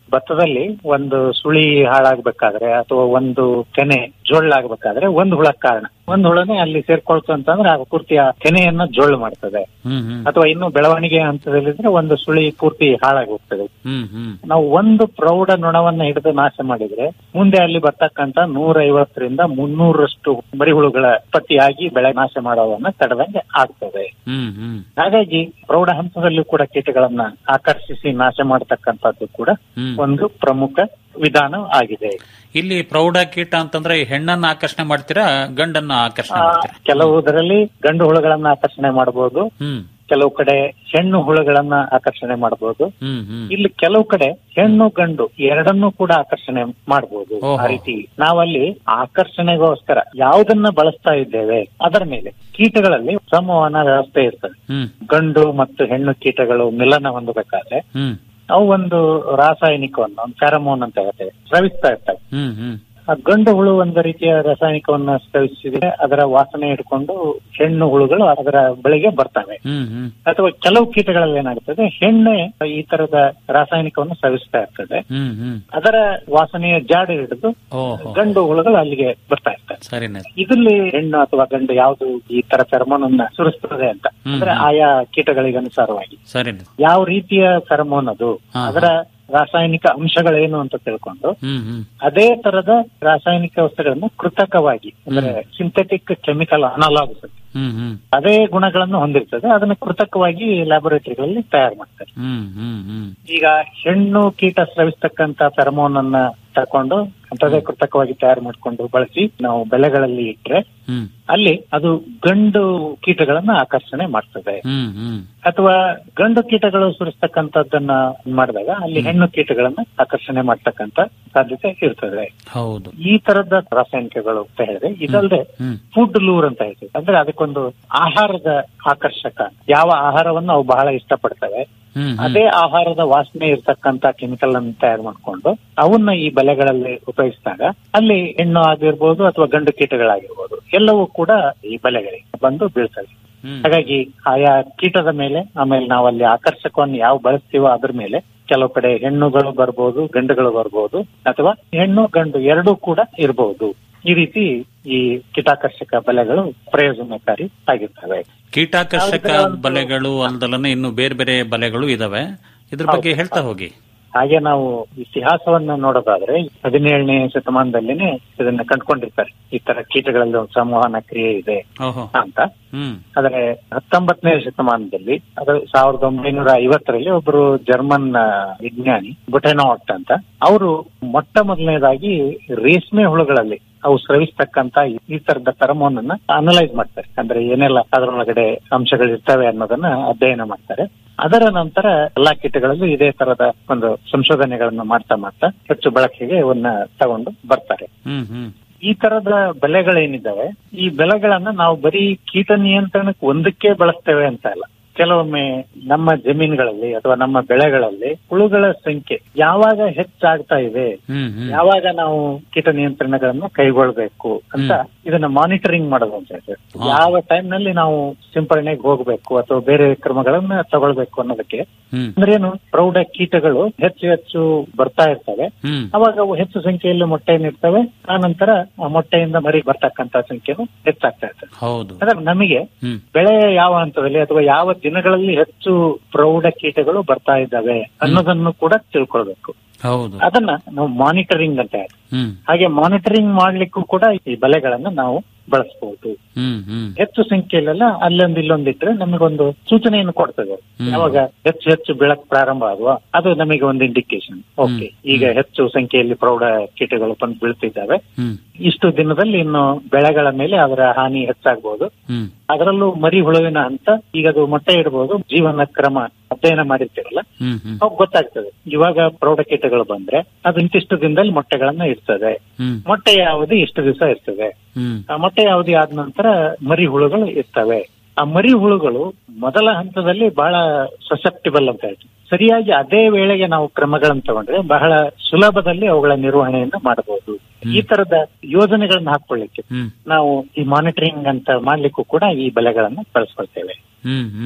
ಭತ್ತದಲ್ಲಿ ಒಂದು ಸುಳಿ ಹಾಳಾಗ್ಬೇಕಾದ್ರೆ ಅಥವಾ ಒಂದು ತೆನೆ ಜೊಳ್ಳಾಗ್ಬೇಕಾದ್ರೆ ಒಂದು ಹುಳ ಕಾರಣ ಒಂದು ಹುಳನೇ ಅಲ್ಲಿ ಸೇರ್ಕೊಳ್ತು ಅಂತಂದ್ರೆ ಆ ಪೂರ್ತಿ ಆ ತೆನೆಯನ್ನ ಜೊಳ್ಳು ಮಾಡ್ತದೆ ಹ್ಮ್ ಹ್ಮ್ ಅಥವಾ ಇನ್ನು ಬೆಳವಣಿಗೆ ಹಂತದಲ್ಲಿದ್ರೆ ಒಂದು ಸುಳಿ ಪೂರ್ತಿ ಹಾಳಾಗಿ ಹೋಗ್ತದೆ ಹ್ಮ್ ಹ್ಮ್ ನಾವು ಒಂದು ಪ್ರೌಢ ನೊಣವನ್ನ ಹಿಡಿದು ನಾಶ ಮಾಡಿದ್ರೆ ಮುಂದೆ ಅಲ್ಲಿ ಬರ್ತಕ್ಕಂತ ನೂರ ಐವತ್ತರಿಂದ ಮುನ್ನೂರಷ್ಟು ಮರಿಹುಳುಗಳ ಉತ್ಪತ್ತಿಯಾಗಿ ಬೆಳೆ ನಾಶ ಮಾಡೋವನ್ನ ತಡೆದಂಗೆ ಆಗ್ತದೆ ಹ್ಮ್ ಹ್ಮ್ ಹಾಗಾಗಿ ಪ್ರೌಢ ಹಂತದಲ್ಲೂ ಕೂಡ ಕೀಟಗಳನ್ನ ಆಕರ್ಷಿಸಿ ನಾಶ ಮಾಡತಕ್ಕಂಥದ್ದು ಕೂಡ ಹ್ಮ್. ಒಂದು ಪ್ರಮುಖ ವಿಧಾನ ಆಗಿದೆ ಇಲ್ಲಿ ಪ್ರೌಢ ಕೀಟ ಅಂತಂದ್ರೆ ಈ ಹೆಣ್ಣನ್ನ ಆಕರ್ಷಣೆ ಮಾಡ್ತೀರಾ ಗಂಡನ್ನ ಆಕರ್ಷಣೆ ಆ, ಮಾಡ್ತೀರಾ ಕೆಲವುದರಲ್ಲಿ ಗಂಡು ಹುಳುಗಳನ್ನ ಆಕರ್ಷಣೆ ಮಾಡಬಹುದು ಹ್ಮ್ ಕೆಲವು ಕಡೆ ಹೆಣ್ಣು ಹುಳುಗಳನ್ನ ಆಕರ್ಷಣೆ ಮಾಡಬಹುದು ಹ್ಮ್ ಹ್ಮ್ ಇಲ್ಲಿ ಕೆಲವು ಕಡೆ ಹೆಣ್ಣು ಗಂಡು ಎರಡನ್ನೂ ಕೂಡ ಆಕರ್ಷಣೆ ಮಾಡಬಹುದು ಓಹೋ. ಆ ರೀತಿ ನಾವಲ್ಲಿ ಆಕರ್ಷಣೆಗೋಸ್ಕರ ಯಾವುದನ್ನ ಬಳಸ್ತಾ ಇದ್ದೇವೆ ಅದರ ಮೇಲೆ ಕೀಟಗಳಲ್ಲಿ ಸಂವಹನ ವ್ಯವಸ್ಥೆ ಇರ್ತದೆ ಹ್ಮ್ ಗಂಡು ಮತ್ತು ಹೆಣ್ಣು ಕೀಟಗಳು ಮಿಲನ ಹೊಂದಬೇಕಾದ್ರೆ ಹ್ಮ್ ಅವು ಒಂದು ರಾಸಾಯನಿಕವನ್ನು ಒಂದು ಫೆರಮೋನ್ ಅಂತ ಹೇಳ್ತೇವೆ ಸ್ರವಿಸ್ತಾ ಇರ್ತವೆ ಹ್ಮ್ ಹ್ಮ್ ಆ ಗಂಡು ಹುಳು ಒಂದು ರೀತಿಯ ರಾಸಾಯನಿಕವನ್ನ ಸ್ರವಿಸಿದ್ರೆ ಅದರ ವಾಸನೆ ಹಿಡ್ಕೊಂಡು ಹೆಣ್ಣು ಹುಳುಗಳು ಅದರ ಬಳಿಗೆ ಬರ್ತವೆ ಹ್ಮ್ ಹ್ಮ್ ಅಥವಾ ಕೆಲವು ಕೀಟಗಳಲ್ಲಿ ಏನಾಗುತ್ತದೆ ಹೆಣ್ಣೆ ಈ ತರದ ರಾಸಾಯನಿಕವನ್ನು ಸ್ರವಿಸ್ತಾ ಇರ್ತದೆ ಹ್ಮ್ ಹ್ಮ್ ಅದರ ವಾಸನೆಯ ಜಾಡು ಹಿಡಿದು ಓಹೋ ಗಂಡು ಹುಳುಗಳು ಅಲ್ಲಿಗೆ ಬರ್ತಾ ಇರ್ತವೆ ಸರಿನೇ ಇದರಲ್ಲಿ ಹೆಣ್ಣು ಅಥವಾ ಗಂಡು ಯಾವುದು ಈ ತರ ಫೆರಮೋನ್ ಅನ್ನ ಸುರಿಸ್ತದೆ ಅಂತ ಹ್ಮ್. ಅಂದ್ರೆ ಆಯಾ ಕೀಟಗಳಿಗೆ ಅನುಸಾರವಾಗಿ ಸರಿನೇ ಯಾವ ರೀತಿಯ ಫೆರಮೋನ್ ಅದು ಹಾ, ಅದರ ರಾಸಾಯನಿಕ ಅಂಶಗಳೇನು ಅಂತ ತಿಳ್ಕೊಂಡು ಹ್ಮ್ ಹ್ಮ್ ಅದೇ ತರದ ರಾಸಾಯನಿಕ ವಸ್ತುಗಳನ್ನು ಕೃತಕವಾಗಿ ಅಂದ್ರೆ ಸಿಂಥೆಟಿಕ್ ಕೆಮಿಕಲ್ ಅನಲಾಗ್ಸ್ ಹ್ಮ್ ಹ್ಮ್ ಅದೇ ಗುಣಗಳನ್ನು ಹೊಂದಿರ್ತದೆ ಅದನ್ನ ಕೃತಕವಾಗಿ ಲ್ಯಾಬೊರೇಟರಿಗಳಲ್ಲಿ ತಯಾರು ಮಾಡ್ತಾರೆ ಹ್ಮ್ ಹ್ಮ್ ಹ್ಮ್ ಈಗ ಹೆಣ್ಣು ಕೀಟ ಸ್ರವಿಸ್ತಕ್ಕಂತ ಫೆರಮೋನ್ ಅನ್ನ ತಕೊಂಡು ಅಂತದೇ ಕೃತಕವಾಗಿ ತಯಾರು ಮಾಡಿಕೊಂಡು ಬಳಸಿ ನಾವು ಬೆಳೆಗಳಲ್ಲಿ ಇಟ್ರೆ ಹ್ಮ್ ಅಲ್ಲಿ ಅದು ಗಂಡು ಕೀಟಗಳನ್ನ ಆಕರ್ಷಣೆ ಮಾಡ್ತದೆ ಹ್ಮ್ ಹ್ಮ್ ಅಥವಾ ಗಂಡು ಕೀಟಗಳು ಸುರಿಸ್ತಕ್ಕಂಥದ್ದನ್ನ ಮಾಡಿದಾಗ ಅಲ್ಲಿ ಹೆಣ್ಣು ಕೀಟಗಳನ್ನ ಆಕರ್ಷಣೆ ಮಾಡ್ತಕ್ಕಂತ ಸಾಧ್ಯತೆ ಇರ್ತದೆ ಹೌದು ಈ ತರದ ರಾಸಾಯನಿಕಗಳು ಅಂತ ಹೇಳಿದ್ರೆ ಇದಲ್ಲದೆ ಹ್ಮ್ ಫುಡ್ ಲೂರ್ ಅಂತ ಹೇಳ್ತೀವಿ ಅಂದ್ರೆ ಅದಕ್ಕೊಂದು ಆಹಾರದ ಆಕರ್ಷಕ ಯಾವ ಆಹಾರವನ್ನು ಅವು ಬಹಳ ಇಷ್ಟಪಡ್ತವೆ ಹ್ಮ್ ಹ್ಮ್ ಅದೇ ಆಹಾರದ ವಾಸನೆ ಇರ್ತಕ್ಕಂತ ಕೆಮಿಕಲ್ ಅನ್ನು ತಯಾರು ಮಾಡ್ಕೊಂಡು ಅವನ್ನ ಈ ಬಲೆಗಳಲ್ಲಿ ಉಪಯೋಗಿಸಿದಾಗ ಅಲ್ಲಿ ಹೆಣ್ಣು ಆಗಿರ್ಬೋದು ಅಥವಾ ಗಂಡು ಕೀಟಗಳಾಗಿರ್ಬೋದು ಎಲ್ಲವೂ ಕೂಡ ಈ ಬಲೆಗಳಿಗೆ ಬಂದು ಬೀಳ್ತವೆ ಹ್ಮ್ ಹಾಗಾಗಿ ಆಯಾ ಕೀಟದ ಮೇಲೆ ಆಮೇಲೆ ನಾವು ಅಲ್ಲಿ ಆಕರ್ಷಕವನ್ನು ಯಾವ ಬಳಸ್ತೀವೋ ಅದ್ರ ಮೇಲೆ ಕೆಲವು ಕಡೆ ಹೆಣ್ಣುಗಳು ಬರ್ಬೋದು ಗಂಡುಗಳು ಬರ್ಬೋದು ಅಥವಾ ಹೆಣ್ಣು ಗಂಡು ಎರಡೂ ಕೂಡ ಇರಬಹುದು ಈ ರೀತಿ ಈ ಕೀಟಾಕರ್ಷಕ ಬಲೆಗಳು ಪ್ರಯೋಜನಕಾರಿ ಆಗಿರ್ತವೆ ಕೀಟಾಕರ್ಷಕ ಯಾವ್ದು ಬಲೆಗಳು ಅಲ್ದಲನೆ ಇನ್ನು ಬೇರೆ ಬೇರೆ ಬಲೆಗಳು ಇದಾವೆ ಇದ್ರ ಬಗ್ಗೆ ಹೇಳ್ತಾ ಹೋಗಿ ಹಾಗೆ ನಾವು ಇತಿಹಾಸವನ್ನ ನೋಡೋದಾದ್ರೆ ಹದಿನೇಳನೇ ಶತಮಾನದಲ್ಲಿನೇ ಇದನ್ನ ಕಂಡುಕೊಂಡಿರ್ತಾರೆ ಈ ತರ ಕೀಟಗಳಲ್ಲಿ ಒಂದು ಸಂವಹನ ಕ್ರಿಯೆ ಇದೆ ಓಹೋ ಅಂತ ಹ್ಮ್ ಆದ್ರೆ ಹತ್ತೊಂಬತ್ತನೇ ಶತಮಾನದಲ್ಲಿ ಅದು ಸಾವಿರದ ಒಂಬೈನೂರ ಐವತ್ತರಲ್ಲಿ ಒಬ್ಬರು ಜರ್ಮನ್ ಆ, ವಿಜ್ಞಾನಿ ಬುಟೆನಾಟ್ ಅಂತ ಅವರು ಮೊಟ್ಟ ಮೊದಲನೇದಾಗಿ ರೇಷ್ಮೆ ಹುಳುಗಳಲ್ಲಿ ಅವು ಸ್ರವಿಸ್ತಕ್ಕಂತ ಈ- ಈ ತರದ ಫೆರಮೋನ್ ಅನ್ನ ಅನಲೈಸ್ ಮಾಡ್ತಾರೆ ಅಂದ್ರೆ ಏನೆಲ್ಲ ಅದರೊಳಗಡೆ ಅಂಶಗಳು ಇರ್ತವೆ ಅನ್ನೋದನ್ನ ಅಧ್ಯಯನ ಮಾಡ್ತಾರೆ ಅದರ ನಂತರ ಎಲ್ಲಾ ಕೀಟಗಳಲ್ಲೂ ಇದೇ ತರದ ಒಂದು ಸಂಶೋಧನೆಗಳನ್ನ ಮಾಡ್ತಾ ಮಾಡ್ತಾ ಹೆಚ್ಚು ಬಳಕೆಗೆ ಇವನ್ನ ತಗೊಂಡು ಬರ್ತಾರೆ ಹ್ಮ್ ಹ್ಮ್ ಈ ತರದ ಬೆಲೆಗಳೇನಿದ್ದಾವೆ ಈ ಬೆಲೆಗಳನ್ನ ನಾವು ಬರೀ ಕೀಟ ನಿಯಂತ್ರಣಕ್ಕೆ ಒಂದಕ್ಕೆ ಬಳಸ್ತೇವೆ ಅಂತ ಅಲ್ಲ ಕೆಲವೊಮ್ಮೆ ನಮ್ಮ ಜಮೀನುಗಳಲ್ಲಿ ಅಥವಾ ನಮ್ಮ ಬೆಳೆಗಳಲ್ಲಿ ಹುಳುಗಳ ಸಂಖ್ಯೆ ಯಾವಾಗ ಹೆಚ್ಚಾಗ್ತಾ ಇದೆ ಹ್ಮ್ ಹ್ಮ್ ಯಾವಾಗ ನಾವು ಕೀಟ ನಿಯಂತ್ರಣಗಳನ್ನ ಕೈಗೊಳ್ಬೇಕು ಅಂತ ಇದನ್ನ ಮಾನಿಟರಿಂಗ್ ಮಾಡೋದು ಅಂತ ಹೇಳ್ತೇವೆ ಹಾ. ಯಾವ ಟೈಮ್ ನಲ್ಲಿ ನಾವು ಸಿಂಪರಣೆಗೆ ಹೋಗ್ಬೇಕು ಅಥವಾ ಬೇರೆ ಕ್ರಮಗಳನ್ನ ತಗೊಳ್ಬೇಕು ಅನ್ನೋದಕ್ಕೆ ಹ್ಮ್ ಅಂದ್ರೆ ಏನು ಪ್ರೌಢ ಕೀಟಗಳು ಹೆಚ್ಚು ಹೆಚ್ಚು ಬರ್ತಾ ಇರ್ತವೆ ಹ್ಮ್ ಅವಾಗ ಅವು ಹೆಚ್ಚು ಸಂಖ್ಯೆಯಲ್ಲಿ ಮೊಟ್ಟೆಯನ್ನು ಇಡ್ತವೆ ಆ ನಂತರ ಆ ಮೊಟ್ಟೆಯಿಂದ ಮರಿ ಬರ್ತಕ್ಕಂತ ಸಂಖ್ಯೆನು ಹೆಚ್ಚಾಗ್ತಾ ಇರ್ತದೆ ಹೌದು ಅಂದ್ರೆ ನಮಗೆ ಹ್ಮ್ ಬೆಳೆಯ ಯಾವ ಹಂತದಲ್ಲಿ ಅಥವಾ ಯಾವ ದಿನಗಳಲ್ಲಿ ಹೆಚ್ಚು ಪ್ರೌಢ ಕೀಟಗಳು ಬರ್ತಾ ಇದ್ದಾವೆ ಅನ್ನೋದನ್ನು ಕೂಡ ತಿಳ್ಕೊಳ್ಬೇಕು ಹೌದು ಅದನ್ನ ನಾವು ಮಾನಿಟರಿಂಗ್ ಅಂತ ಹೇಳ್ತೀವಿ ಹ್ಮ್ ಹಾಗೆ ಮಾನಿಟರಿಂಗ್ ಮಾಡ್ಲಿಕ್ಕೂ ಕೂಡ ಈ ಬಲೆಗಳನ್ನ ನಾವು ಬಳಸಬಹುದು ಹ್ಮ್ ಹ್ಮ್ ಹೆಚ್ಚು ಸಂಖ್ಯೆಯಲ್ಲೆಲ್ಲ ಅಲ್ಲೊಂದು ಇಲ್ಲೊಂದಿಟ್ರೆ ನಮಗೊಂದು ಸೂಚನೆಯನ್ನು ಕೊಡ್ತದೆ ಹ್ಮ್. ಯಾವಾಗ ಹೆಚ್ಚು ಹೆಚ್ಚು ಬೆಳಕ್ ಪ್ರಾರಂಭ ಆಗುವ ಅದು ನಮಗೆ ಒಂದು ಇಂಡಿಕೇಶನ್ ಓಕೆ ಈಗ ಹೆಚ್ಚು ಸಂಖ್ಯೆಯಲ್ಲಿ ಪ್ರೌಢ ಕೀಟಗಳು ಬಂದು ಬೀಳ್ತಿದ್ದಾವೆ ಹ್ಮ್ ಇಷ್ಟು ದಿನದಲ್ಲಿ ಇನ್ನು ಬೆಳೆಗಳ ಮೇಲೆ ಅದರ ಹಾನಿ ಹೆಚ್ಚಾಗಬಹುದು ಹ್ಮ್ ಅದರಲ್ಲೂ ಮರಿ ಹುಳುವಿನ ಹಂತ ಈಗ ಅದು ಮೊಟ್ಟೆ ಇಡಬಹುದು ಜೀವನ ಕ್ರಮ ಅಧ್ಯಯನ ಮಾಡಿರ್ತೀರಲ್ಲ ಹ್ಮ್ ಹ್ಮ್ ಅವಾಗ ಗೊತ್ತಾಗ್ತದೆ ಇವಾಗ ಪ್ರೌಢ ಕೀಟಗಳು ಬಂದ್ರೆ ಅದು ಇಂತಿಷ್ಟು ದಿನದಲ್ಲಿ ಮೊಟ್ಟೆಗಳನ್ನ ಇಡ್ತದೆ ಹ್ಮ್ ಮೊಟ್ಟೆಯ ಅವಧಿ ಇಷ್ಟು ದಿವಸ ಇರ್ತದೆ ಹ್ಮ್ ಆ ಮೊಟ್ಟೆಯ ಅವಧಿ ಆದ ನಂತರ ಮರಿ ಹುಳುಗಳು ಇರ್ತವೆ ಆ ಮರಿ ಹುಳುಗಳು ಮೊದಲ ಹಂತದಲ್ಲಿ ಬಹಳ ಸಸೆಪ್ಟಿಬಲ್ ಅಂತ ಹೇಳ್ತೀವಿ ಸರಿಯಾಗಿ ಅದೇ ವೇಳೆಗೆ ನಾವು ಕ್ರಮಗಳನ್ನು ತಗೊಂಡ್ರೆ ಬಹಳ ಸುಲಭದಲ್ಲಿ ಅವುಗಳ ನಿರ್ವಹಣೆಯನ್ನು ಮಾಡಬಹುದು ಈ ತರದ ಯೋಜನೆಗಳನ್ನ ಹಾಕೊಳ್ಳಿಕ್ಕೆ ಹ್ಮ್ ನಾವು ಈ ಮಾನಿಟರಿಂಗ್ ಅಂತ ಮಾಡ್ಲಿಕ್ಕೂ ಕೂಡ ಈ ಬೆಲೆಗಳನ್ನ ಬಳಸ್ಕೊಳ್ತೇವೆ ಹ್ಮ್ ಹ್ಮ್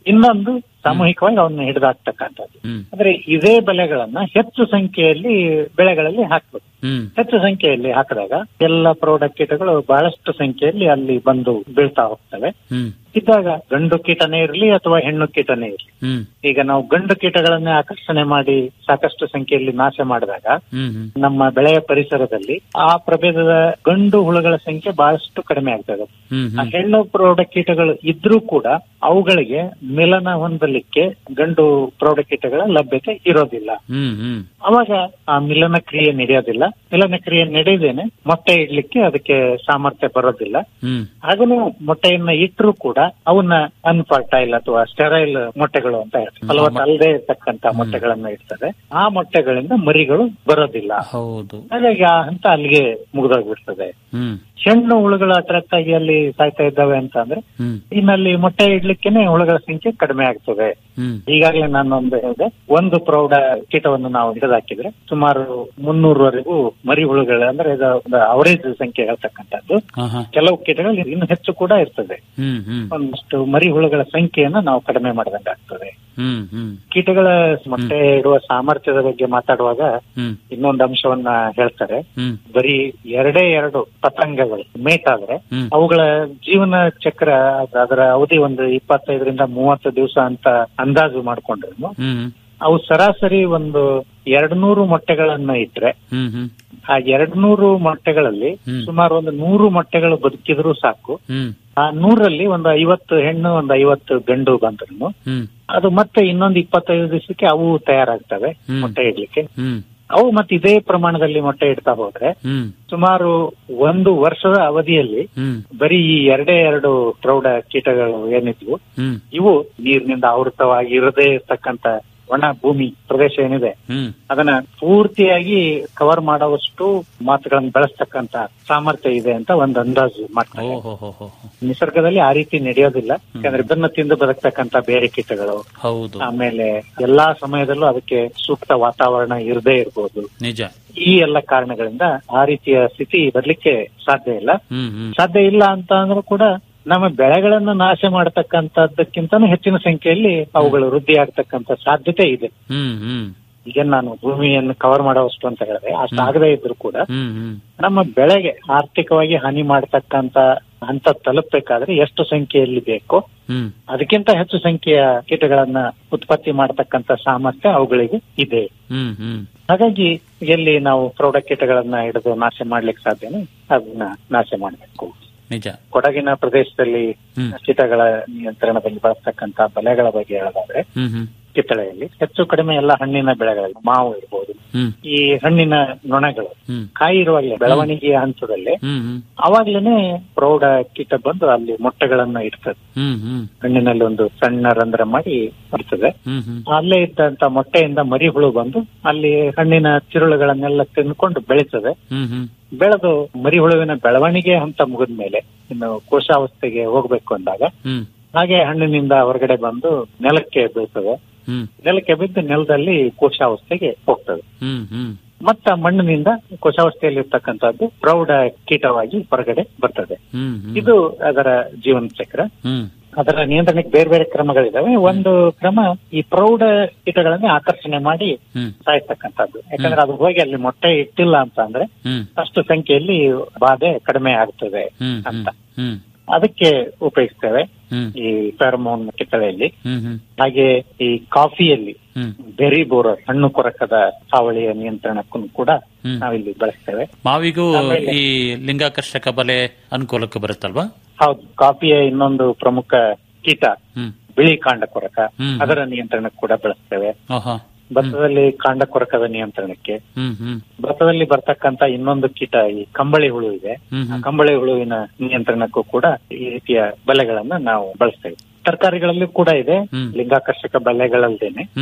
ಇನ್ನೊಂದು ಸಾಮೂಹಿಕವಾಗಿ ಅವನ್ನ ಹಿಡಿದಾಕ್ತಕ್ಕಂಥದ್ದು ಹ್ಮ್ ಅಂದ್ರೆ ಇದೇ ಬೆಳೆಗಳನ್ನ ಹೆಚ್ಚು ಸಂಖ್ಯೆಯಲ್ಲಿ ಬೆಳೆಗಳಲ್ಲಿ ಹಾಕ್ಬೇಕು ಹ್ಮ್ ಹೆಚ್ಚು ಸಂಖ್ಯೆಯಲ್ಲಿ ಹಾಕಿದಾಗ ಎಲ್ಲ ಪ್ರೌಢ ಕೀಟಗಳು ಬಹಳಷ್ಟು ಸಂಖ್ಯೆಯಲ್ಲಿ ಅಲ್ಲಿ ಬಂದು ಬೀಳ್ತಾ ಹೋಗ್ತವೆ ಹ್ಮ್ ಇದ್ದಾಗ ಗಂಡು ಕೀಟನೇ ಇರಲಿ ಅಥವಾ ಹೆಣ್ಣು ಕೀಟನೇ ಇರಲಿ ಹ್ಮ್ ಈಗ ನಾವು ಗಂಡು ಕೀಟಗಳನ್ನೇ ಆಕರ್ಷಣೆ ಮಾಡಿ ಸಾಕಷ್ಟು ಸಂಖ್ಯೆಯಲ್ಲಿ ನಾಶ ಮಾಡಿದಾಗ ಹ್ಮ್ ಹ್ಮ್ ನಮ್ಮ ಬೆಳೆಯ ಪರಿಸರದಲ್ಲಿ ಆ ಪ್ರಭೇದದ ಗಂಡು ಹುಳುಗಳ ಸಂಖ್ಯೆ ಬಹಳಷ್ಟು ಕಡಿಮೆ ಆಗ್ತದೆ ಹ್ಮ್ ಆ ಹೆಣ್ಣು ಪ್ರೌಢ ಕೀಟಗಳು ಇದ್ರೂ ಕೂಡ ಅವುಗಳಿಗೆ ಮಿಲನ ಹೊಂದಲಿಕ್ಕೆ ಗಂಡು ಪ್ರೌಢ ಕೀಟಗಳ ಲಭ್ಯತೆ ಇರೋದಿಲ್ಲ ಹ್ಮ್ ಹ್ಮ್ ಅವಾಗ ಆ ಮಿಲನ ಕ್ರಿಯೆ ನಡೆಯೋದಿಲ್ಲ ಮಿಲನ ಕ್ರಿಯೆ ನಡೆಯದೇನೆ ಮೊಟ್ಟೆ ಇಡ್ಲಿಕ್ಕೆ ಅದಕ್ಕೆ ಸಾಮರ್ಥ್ಯ ಬರೋದಿಲ್ಲ ಹ್ಮ್ ಹಾಗೂನು ಮೊಟ್ಟೆಯನ್ನ ಇಟ್ಟರೂ ಕೂಡ ಅವನ್ನ ಅನ್ಫರ್ಟೈಲ್ ಅಥವಾ ಸ್ಟೆರೈಲ್ ಮೊಟ್ಟೆಗಳು ಅಂತ ಹೇಳ್ತಾರೆ ಫಲವತ್ತ ಅಲ್ಲದೆ ಇರ್ತಕ್ಕಂತ ಮೊಟ್ಟೆಗಳನ್ನ ಇಡ್ತಾರೆ ಆ ಮೊಟ್ಟೆಗಳಿಂದ ಮರಿಗಳು ಬರೋದಿಲ್ಲ ಹೌದು ಹಾಗಾಗಿ ಆ ಹಂತ ಅಲ್ಲಿಗೆ ಮುಗಿದೋಗ್ಬಿಡ್ತದೆ ಹ್ಮ್ ಹೆಣ್ಣು ಹುಳುಗಳು ಅಟ್ರಾಕ್ಟ್ ಆಗಿ ಅಲ್ಲಿ ಸಾಯ್ತಾ ಇದ್ದಾವೆ ಅಂತ ಅಂದ್ರೆ ಹ್ಮ್ ಇನ್ನಲ್ಲಿ ಮೊಟ್ಟೆ ಇಡ್ಲಿಕ್ಕೆನೆ ಹುಳುಗಳ ಸಂಖ್ಯೆ ಕಡಿಮೆ ಆಗ್ತದೆ ಹ್ಮ್ ಈಗಾಗಲೇ ನಾನು ಒಂದು ಹೇಳಿದೆ ಒಂದು ಪ್ರೌಢ ಕೀಟವನ್ನು ನಾವು ಹಿಡಿದಾಕಿದ್ರೆ ಸುಮಾರು ಮುನ್ನೂರವರೆಗೂ ಮರಿ ಹುಳುಗಳು ಅಂದ್ರೆ ಇದು ಒಂದು ಅವರೇಜ್ ಸಂಖ್ಯೆ ಹೇಳ್ತಕ್ಕಂಥದ್ದು ಹಾ ಹಾ ಕೆಲವು ಕೀಟಗಳು ಇನ್ನು ಹೆಚ್ಚು ಕೂಡ ಇರ್ತದೆ ಹ್ಮ್ ಹ್ಮ್ ಒಂದಷ್ಟು ಮರಿ ಹುಳುಗಳ ಸಂಖ್ಯೆಯನ್ನ ನಾವು ಕಡಿಮೆ ಮಾಡಿದಂಗೆ ಆಗ್ತದೆ ಹ್ಮ್ ಹ್ಮ್ ಕೀಟಗಳ ಮೊಟ್ಟೆ ಇಡುವ ಸಾಮರ್ಥ್ಯದ ಬಗ್ಗೆ ಮಾತಾಡುವಾಗ ಹ್ಮ್ ಇನ್ನೊಂದು ಅಂಶವನ್ನ ಹೇಳ್ತಾರೆ ಹ್ಮ್ ಬರೀ ಎರಡೇ ಎರಡು ಪತಂಗಗಳು ಮೇಟ್ ಆದ್ರೆ ಹ್ಮ್. ಅವುಗಳ ಜೀವನ ಚಕ್ರ ಅದ್- ಅದರ ಅವಧಿ ಒಂದು ಇಪ್ಪತ್ತೈದರಿಂದ ಮೂವತ್ತು ದಿವಸ ಅಂತ ಅಂದಾಜು ಮಾಡ್ಕೊಂಡ್ರು ಹ್ಮ್ ಅವು ಸರಾಸರಿ ಒಂದು ಎರಡ್ ನೂರು ಮೊಟ್ಟೆಗಳನ್ನ ಇಟ್ರೆ ಹ್ಮ್ ಹ್ಮ್ ಆ ಎರಡ್ ನೂರು ಮೊಟ್ಟೆಗಳಲ್ಲಿ ಹ್ಮ್. ಸುಮಾರು ಒಂದು ನೂರು ಮೊಟ್ಟೆಗಳು ಬದುಕಿದ್ರು ಸಾಕು ಹ್ಮ್ ಆ ನೂರಲ್ಲಿ ಒಂದು ಐವತ್ತು ಹೆಣ್ಣು ಒಂದು ಐವತ್ತು ಗಂಡು ಬಂದ್ರು ಹ್ಮ್ ಅದು ಮತ್ತೆ ಇನ್ನೊಂದು ಇಪ್ಪತ್ತೈದು ದಿವಸಕ್ಕೆ ಅವು ತಯಾರಾಗ್ತವೆ ಹ್ಮ್. ಮೊಟ್ಟೆ ಇಡ್ಲಿಕ್ಕೆ ಹ್ಮ್ ಅವು ಮತ್ತೆ ಇದೇ ಪ್ರಮಾಣದಲ್ಲಿ ಮೊಟ್ಟೆ ಇಡ್ತಾ ಹೋದ್ರೆ ಹ್ಮ್ ಸುಮಾರು ಒಂದು ವರ್ಷದ ಅವಧಿಯಲ್ಲಿ ಹ್ಮ್ ಬರೀ ಈ ಎರಡೇ ಎರಡು ಪ್ರೌಢ ಕೀಟಗಳು ಏನಿದ್ವು ಹ್ಮ್ ಇವು ನೀರಿನಿಂದ ಆವೃತವಾಗಿ ಇರದೇ ಇರ್ತಕ್ಕಂತ ಒಣ ಭೂಮಿ ಪ್ರದೇಶ ಏನಿದೆ ಹ್ಮ್ ಅದನ್ನ ಪೂರ್ತಿಯಾಗಿ ಕವರ್ ಮಾಡುವಷ್ಟು ಮಾತುಗಳನ್ನು ಬೆಳೆಸ್ತಕ್ಕಂತ ಸಾಮರ್ಥ್ಯ ಇದೆ ಅಂತ ಒಂದು ಅಂದಾಜು ಮಾಡ್ತಾರೆ ಓಹೋ ಹೋ ಹೋ ಹೋ. ನಿಸರ್ಗದಲ್ಲಿ ಆ ರೀತಿ ನಡೆಯೋದಿಲ್ಲ ಯಾಕಂದ್ರೆ ಇದನ್ನ ತಿಂದು ಬದುಕ್ತಕ್ಕಂತ ಬೇರೆ ಕೀಟಗಳು ಹೌದು ಆಮೇಲೆ ಎಲ್ಲಾ ಸಮಯದಲ್ಲೂ ಅದಕ್ಕೆ ಸೂಕ್ತ ವಾತಾವರಣ ಇರದೇ ಇರಬಹುದು ನಿಜ ಈ ಎಲ್ಲ ಕಾರಣಗಳಿಂದ ಆ ರೀತಿಯ ಸ್ಥಿತಿ ಬರ್ಲಿಕ್ಕೆ ಸಾಧ್ಯ ಇಲ್ಲ ಹ್ಮ್ ಹ್ಮ್ ಸಾಧ್ಯ ಇಲ್ಲ ಅಂತ ಅಂದ್ರೂ ಕೂಡ ನಮ್ಮ ಬೆಳೆಗಳನ್ನ ನಾಶ ಮಾಡತಕ್ಕಂತದ್ದಕ್ಕಿಂತನೂ ಹೆಚ್ಚಿನ ಸಂಖ್ಯೆಯಲ್ಲಿ ಅವುಗಳು ವೃದ್ಧಿ ಆಗ್ತಕ್ಕಂತ ಸಾಧ್ಯತೆ ಇದೆ ಹ್ಮ್ ಹ್ಮ್ ಈಗ ನಾನು ಭೂಮಿಯನ್ನು ಕವರ್ ಮಾಡುವಷ್ಟು ಅಂತ ಹೇಳಿದ್ರೆ ಅಷ್ಟಾಗದೇ ಇದ್ರು ಕೂಡ ಹ್ಮ್ ಹ್ಮ್ ನಮ್ಮ ಬೆಳೆಗೆ ಆರ್ಥಿಕವಾಗಿ ಹಾನಿ ಮಾಡತಕ್ಕಂತ ಹಂತ ತಲುಪಬೇಕಾದ್ರೆ ಎಷ್ಟು ಸಂಖ್ಯೆಯಲ್ಲಿ ಬೇಕೋ ಹ್ಮ್ ಅದಕ್ಕಿಂತ ಹೆಚ್ಚು ಸಂಖ್ಯೆಯ ಕೀಟಗಳನ್ನ ಉತ್ಪತ್ತಿ ಮಾಡತಕ್ಕಂತ ಸಾಮರ್ಥ್ಯ ಅವುಗಳಿಗೆ ಇದೆ ಹ್ಮ್ ಹ್ಮ್ ಹಾಗಾಗಿ ಎಲ್ಲಿ ನಾವು ಪ್ರೌಢ ಕೀಟಗಳನ್ನ ಹಿಡಿದು ನಾಶ ಮಾಡ್ಲಿಕ್ಕೆ ಸಾಧ್ಯನೋ ಅದನ್ನ ನಾಶ ಮಾಡಬೇಕು ನಿಜ ಕೊಡಗಿನ ಪ್ರದೇಶದಲ್ಲಿ ಹ್ಮ್. ಕೀಟಗಳ ನಿಯಂತ್ರಣದಲ್ಲಿ ಬಳಸ್ತಕ್ಕಂತ ಬಲೆಗಳ ಬಗ್ಗೆ ಹೇಳೋದಾದ್ರೆ ಹ್ಮ್ ಹ್ಮ್ ಕಿತ್ತಳೆಯಲ್ಲಿ ಹೆಚ್ಚು ಕಡಿಮೆ ಎಲ್ಲ ಹಣ್ಣಿನ ಬೆಳೆಗಳಲ್ಲಿ ಮಾವು ಇರ್ಬೋದು ಹ್ಮ್ ಈ ಹಣ್ಣಿನ ನೊಣಗಳು ಹ್ಮ್ ಕಾಯಿ ಇರುವಾಗಲೇ ಬೆಳವಣಿಗೆಯ ಹಂತದಲ್ಲಿ ಹ್ಮ್ ಹ್ಮ್ ಅವಾಗ್ಲೇನೆ ಪ್ರೌಢ ಕೀಟ ಬಂದು ಅಲ್ಲಿ ಮೊಟ್ಟೆಗಳನ್ನ ಇಡ್ತದೆ ಹ್ಮ್ ಹ್ಮ್ ಹಣ್ಣಿನಲ್ಲಿ ಒಂದು ಸಣ್ಣ ರಂಧ್ರ ಮಾಡಿ ಇರ್ತದೆ ಹ್ಮ್ ಹ್ಮ್ ಅಲ್ಲೇ ಇದ್ದಂತ ಮೊಟ್ಟೆಯಿಂದ ಮರಿ ಹುಳು ಬಂದು ಅಲ್ಲಿ ಹಣ್ಣಿನ ತಿರುಳುಗಳನ್ನೆಲ್ಲ ತಿಂದ್ಕೊಂಡು ಬೆಳೀತದೆ ಹ್ಮ್ ಹ್ಮ್ ಬೆಳೆದು ಮರಿ ಹುಳುವಿನ ಬೆಳವಣಿಗೆ ಹಂತ ಮುಗಿದ ಮೇಲೆ ಇನ್ನು ಕೋಶಾವಸ್ಥೆಗೆ ಹೋಗ್ಬೇಕು ಅಂದಾಗ ಹ್ಮ್ ಹಾಗೆ ಹಣ್ಣಿನಿಂದ ಹೊರಗಡೆ ಬಂದು ನೆಲಕ್ಕೆ ಬೀಳ್ತದೆ ಹ್ಮ್ ನೆಲಕ್ಕೆ ಬಿದ್ದು ನೆಲದಲ್ಲಿ ಕೋಶಾವಸ್ಥೆಗೆ ಹೋಗ್ತದೆ ಹ್ಮ್ ಹ್ಮ್ ಮತ್ತ ಮಣ್ಣಿನಿಂದ ಕೋಶಾವಸ್ಥೆಯಲ್ಲಿ ಇರ್ತಕ್ಕಂಥದ್ದು ಪ್ರೌಢ ಕೀಟವಾಗಿ ಹೊರಗಡೆ ಬರ್ತದೆ ಹ್ಮ್ ಹ್ಮ್ ಇದು ಅದರ ಜೀವನ ಚಕ್ರ ಹ್ಮ್ ಅದರ ನಿಯಂತ್ರಣಕ್ಕೆ ಬೇರೆ ಬೇರೆ ಕ್ರಮಗಳಿದಾವೆ ಒಂದು ಕ್ರಮ ಈ ಪ್ರೌಢ ಕೀಟಗಳನ್ನೇ ಆಕರ್ಷಣೆ ಮಾಡಿ ಹ್ಮ್ ಸಾಯ್ತಕ್ಕಂಥದ್ದು ಯಾಕಂದ್ರೆ ಅದು ಹೋಗಿ ಅಲ್ಲಿ ಮೊಟ್ಟೆ ಇಟ್ಟಿಲ್ಲ ಅಂತ ಅಂದ್ರೆ ಹ್ಮ್ ಅಷ್ಟು ಸಂಖ್ಯೆಯಲ್ಲಿ ಬಾಧೆ ಕಡಿಮೆ ಆಗ್ತದೆ ಹ್ಮ್ ಹ್ಮ್ ಅಂತ ಹ್ಮ್ ಅದಕ್ಕೆ ಉಪಯೋಗಿಸ್ತೇವೆ ಹ್ಮ್ ಈ ಫೆರಮೋನ್ ಕಿತ್ತಳೆಯಲ್ಲಿ ಹ್ಮ್ ಹ್ಮ್ ಹಾಗೆ ಈ ಕಾಫಿಯಲ್ಲಿ ಹ್ಮ್ ಬೆರಿ ಬೋರರ್ ಹಣ್ಣು ಕೊರಕದ ಹಾವಳಿಯ ನಿಯಂತ್ರಣಕ್ಕೂ ಕೂಡ ಹ್ಮ್. ನಾವಿಲ್ಲಿ ಬಳಸ್ತೇವೆ ಮಾವಿಗೂ ಆಮೇಲೆ- ಈ ಲಿಂಗಾಕರ್ಷಕ ಬಲೆ ಅನುಕೂಲಕ್ಕೆ ಬರುತ್ತಲ್ವಾ ಹೌದು ಕಾಫಿಯ ಇನ್ನೊಂದು ಪ್ರಮುಖ ಕೀಟ ಹ್ಮ್ ಬಿಳಿ ಕಾಂಡ ಕೊರಕ ಹ್ಮ್. ಅದರ ನಿಯಂತ್ರಣಕ್ಕೆ ಕೂಡ ಬಳಸ್ತೇವೆ ಆಹಾ ಭತ್ತದಲ್ಲಿ ಕಾಂಡ ಕೊರಕದ ನಿಯಂತ್ರಣಕ್ಕೆ ಹ್ಮ್ ಹ್ಮ್ ಭತ್ತದಲ್ಲಿ ಬರ್ತಕ್ಕಂತ ಇನ್ನೊಂದು ಕೀಟ ಈ ಕಂಬಳಿ ಹುಳು ಇದೆ ಹ್ಮ್ ಆ ಹ್ಮ್ ಕಂಬಳಿ ಹುಳುವಿನ ನಿಯಂತ್ರಣಕ್ಕೂ ಕೂಡ ಈ ರೀತಿಯ ಬಲೆಗಳನ್ನ ನಾವು ಬಳಸ್ತೇವೆ ತರಕಾರಿಗಳಲ್ಲಿ ಕೂಡ ಇದೆ ಹ್ಮ್. ಲಿಂಗಾಕರ್ಷಕ ಬಲೆಗಳಲ್ದೇನೆ ಹ್ಮ್ ಹ್ಮ್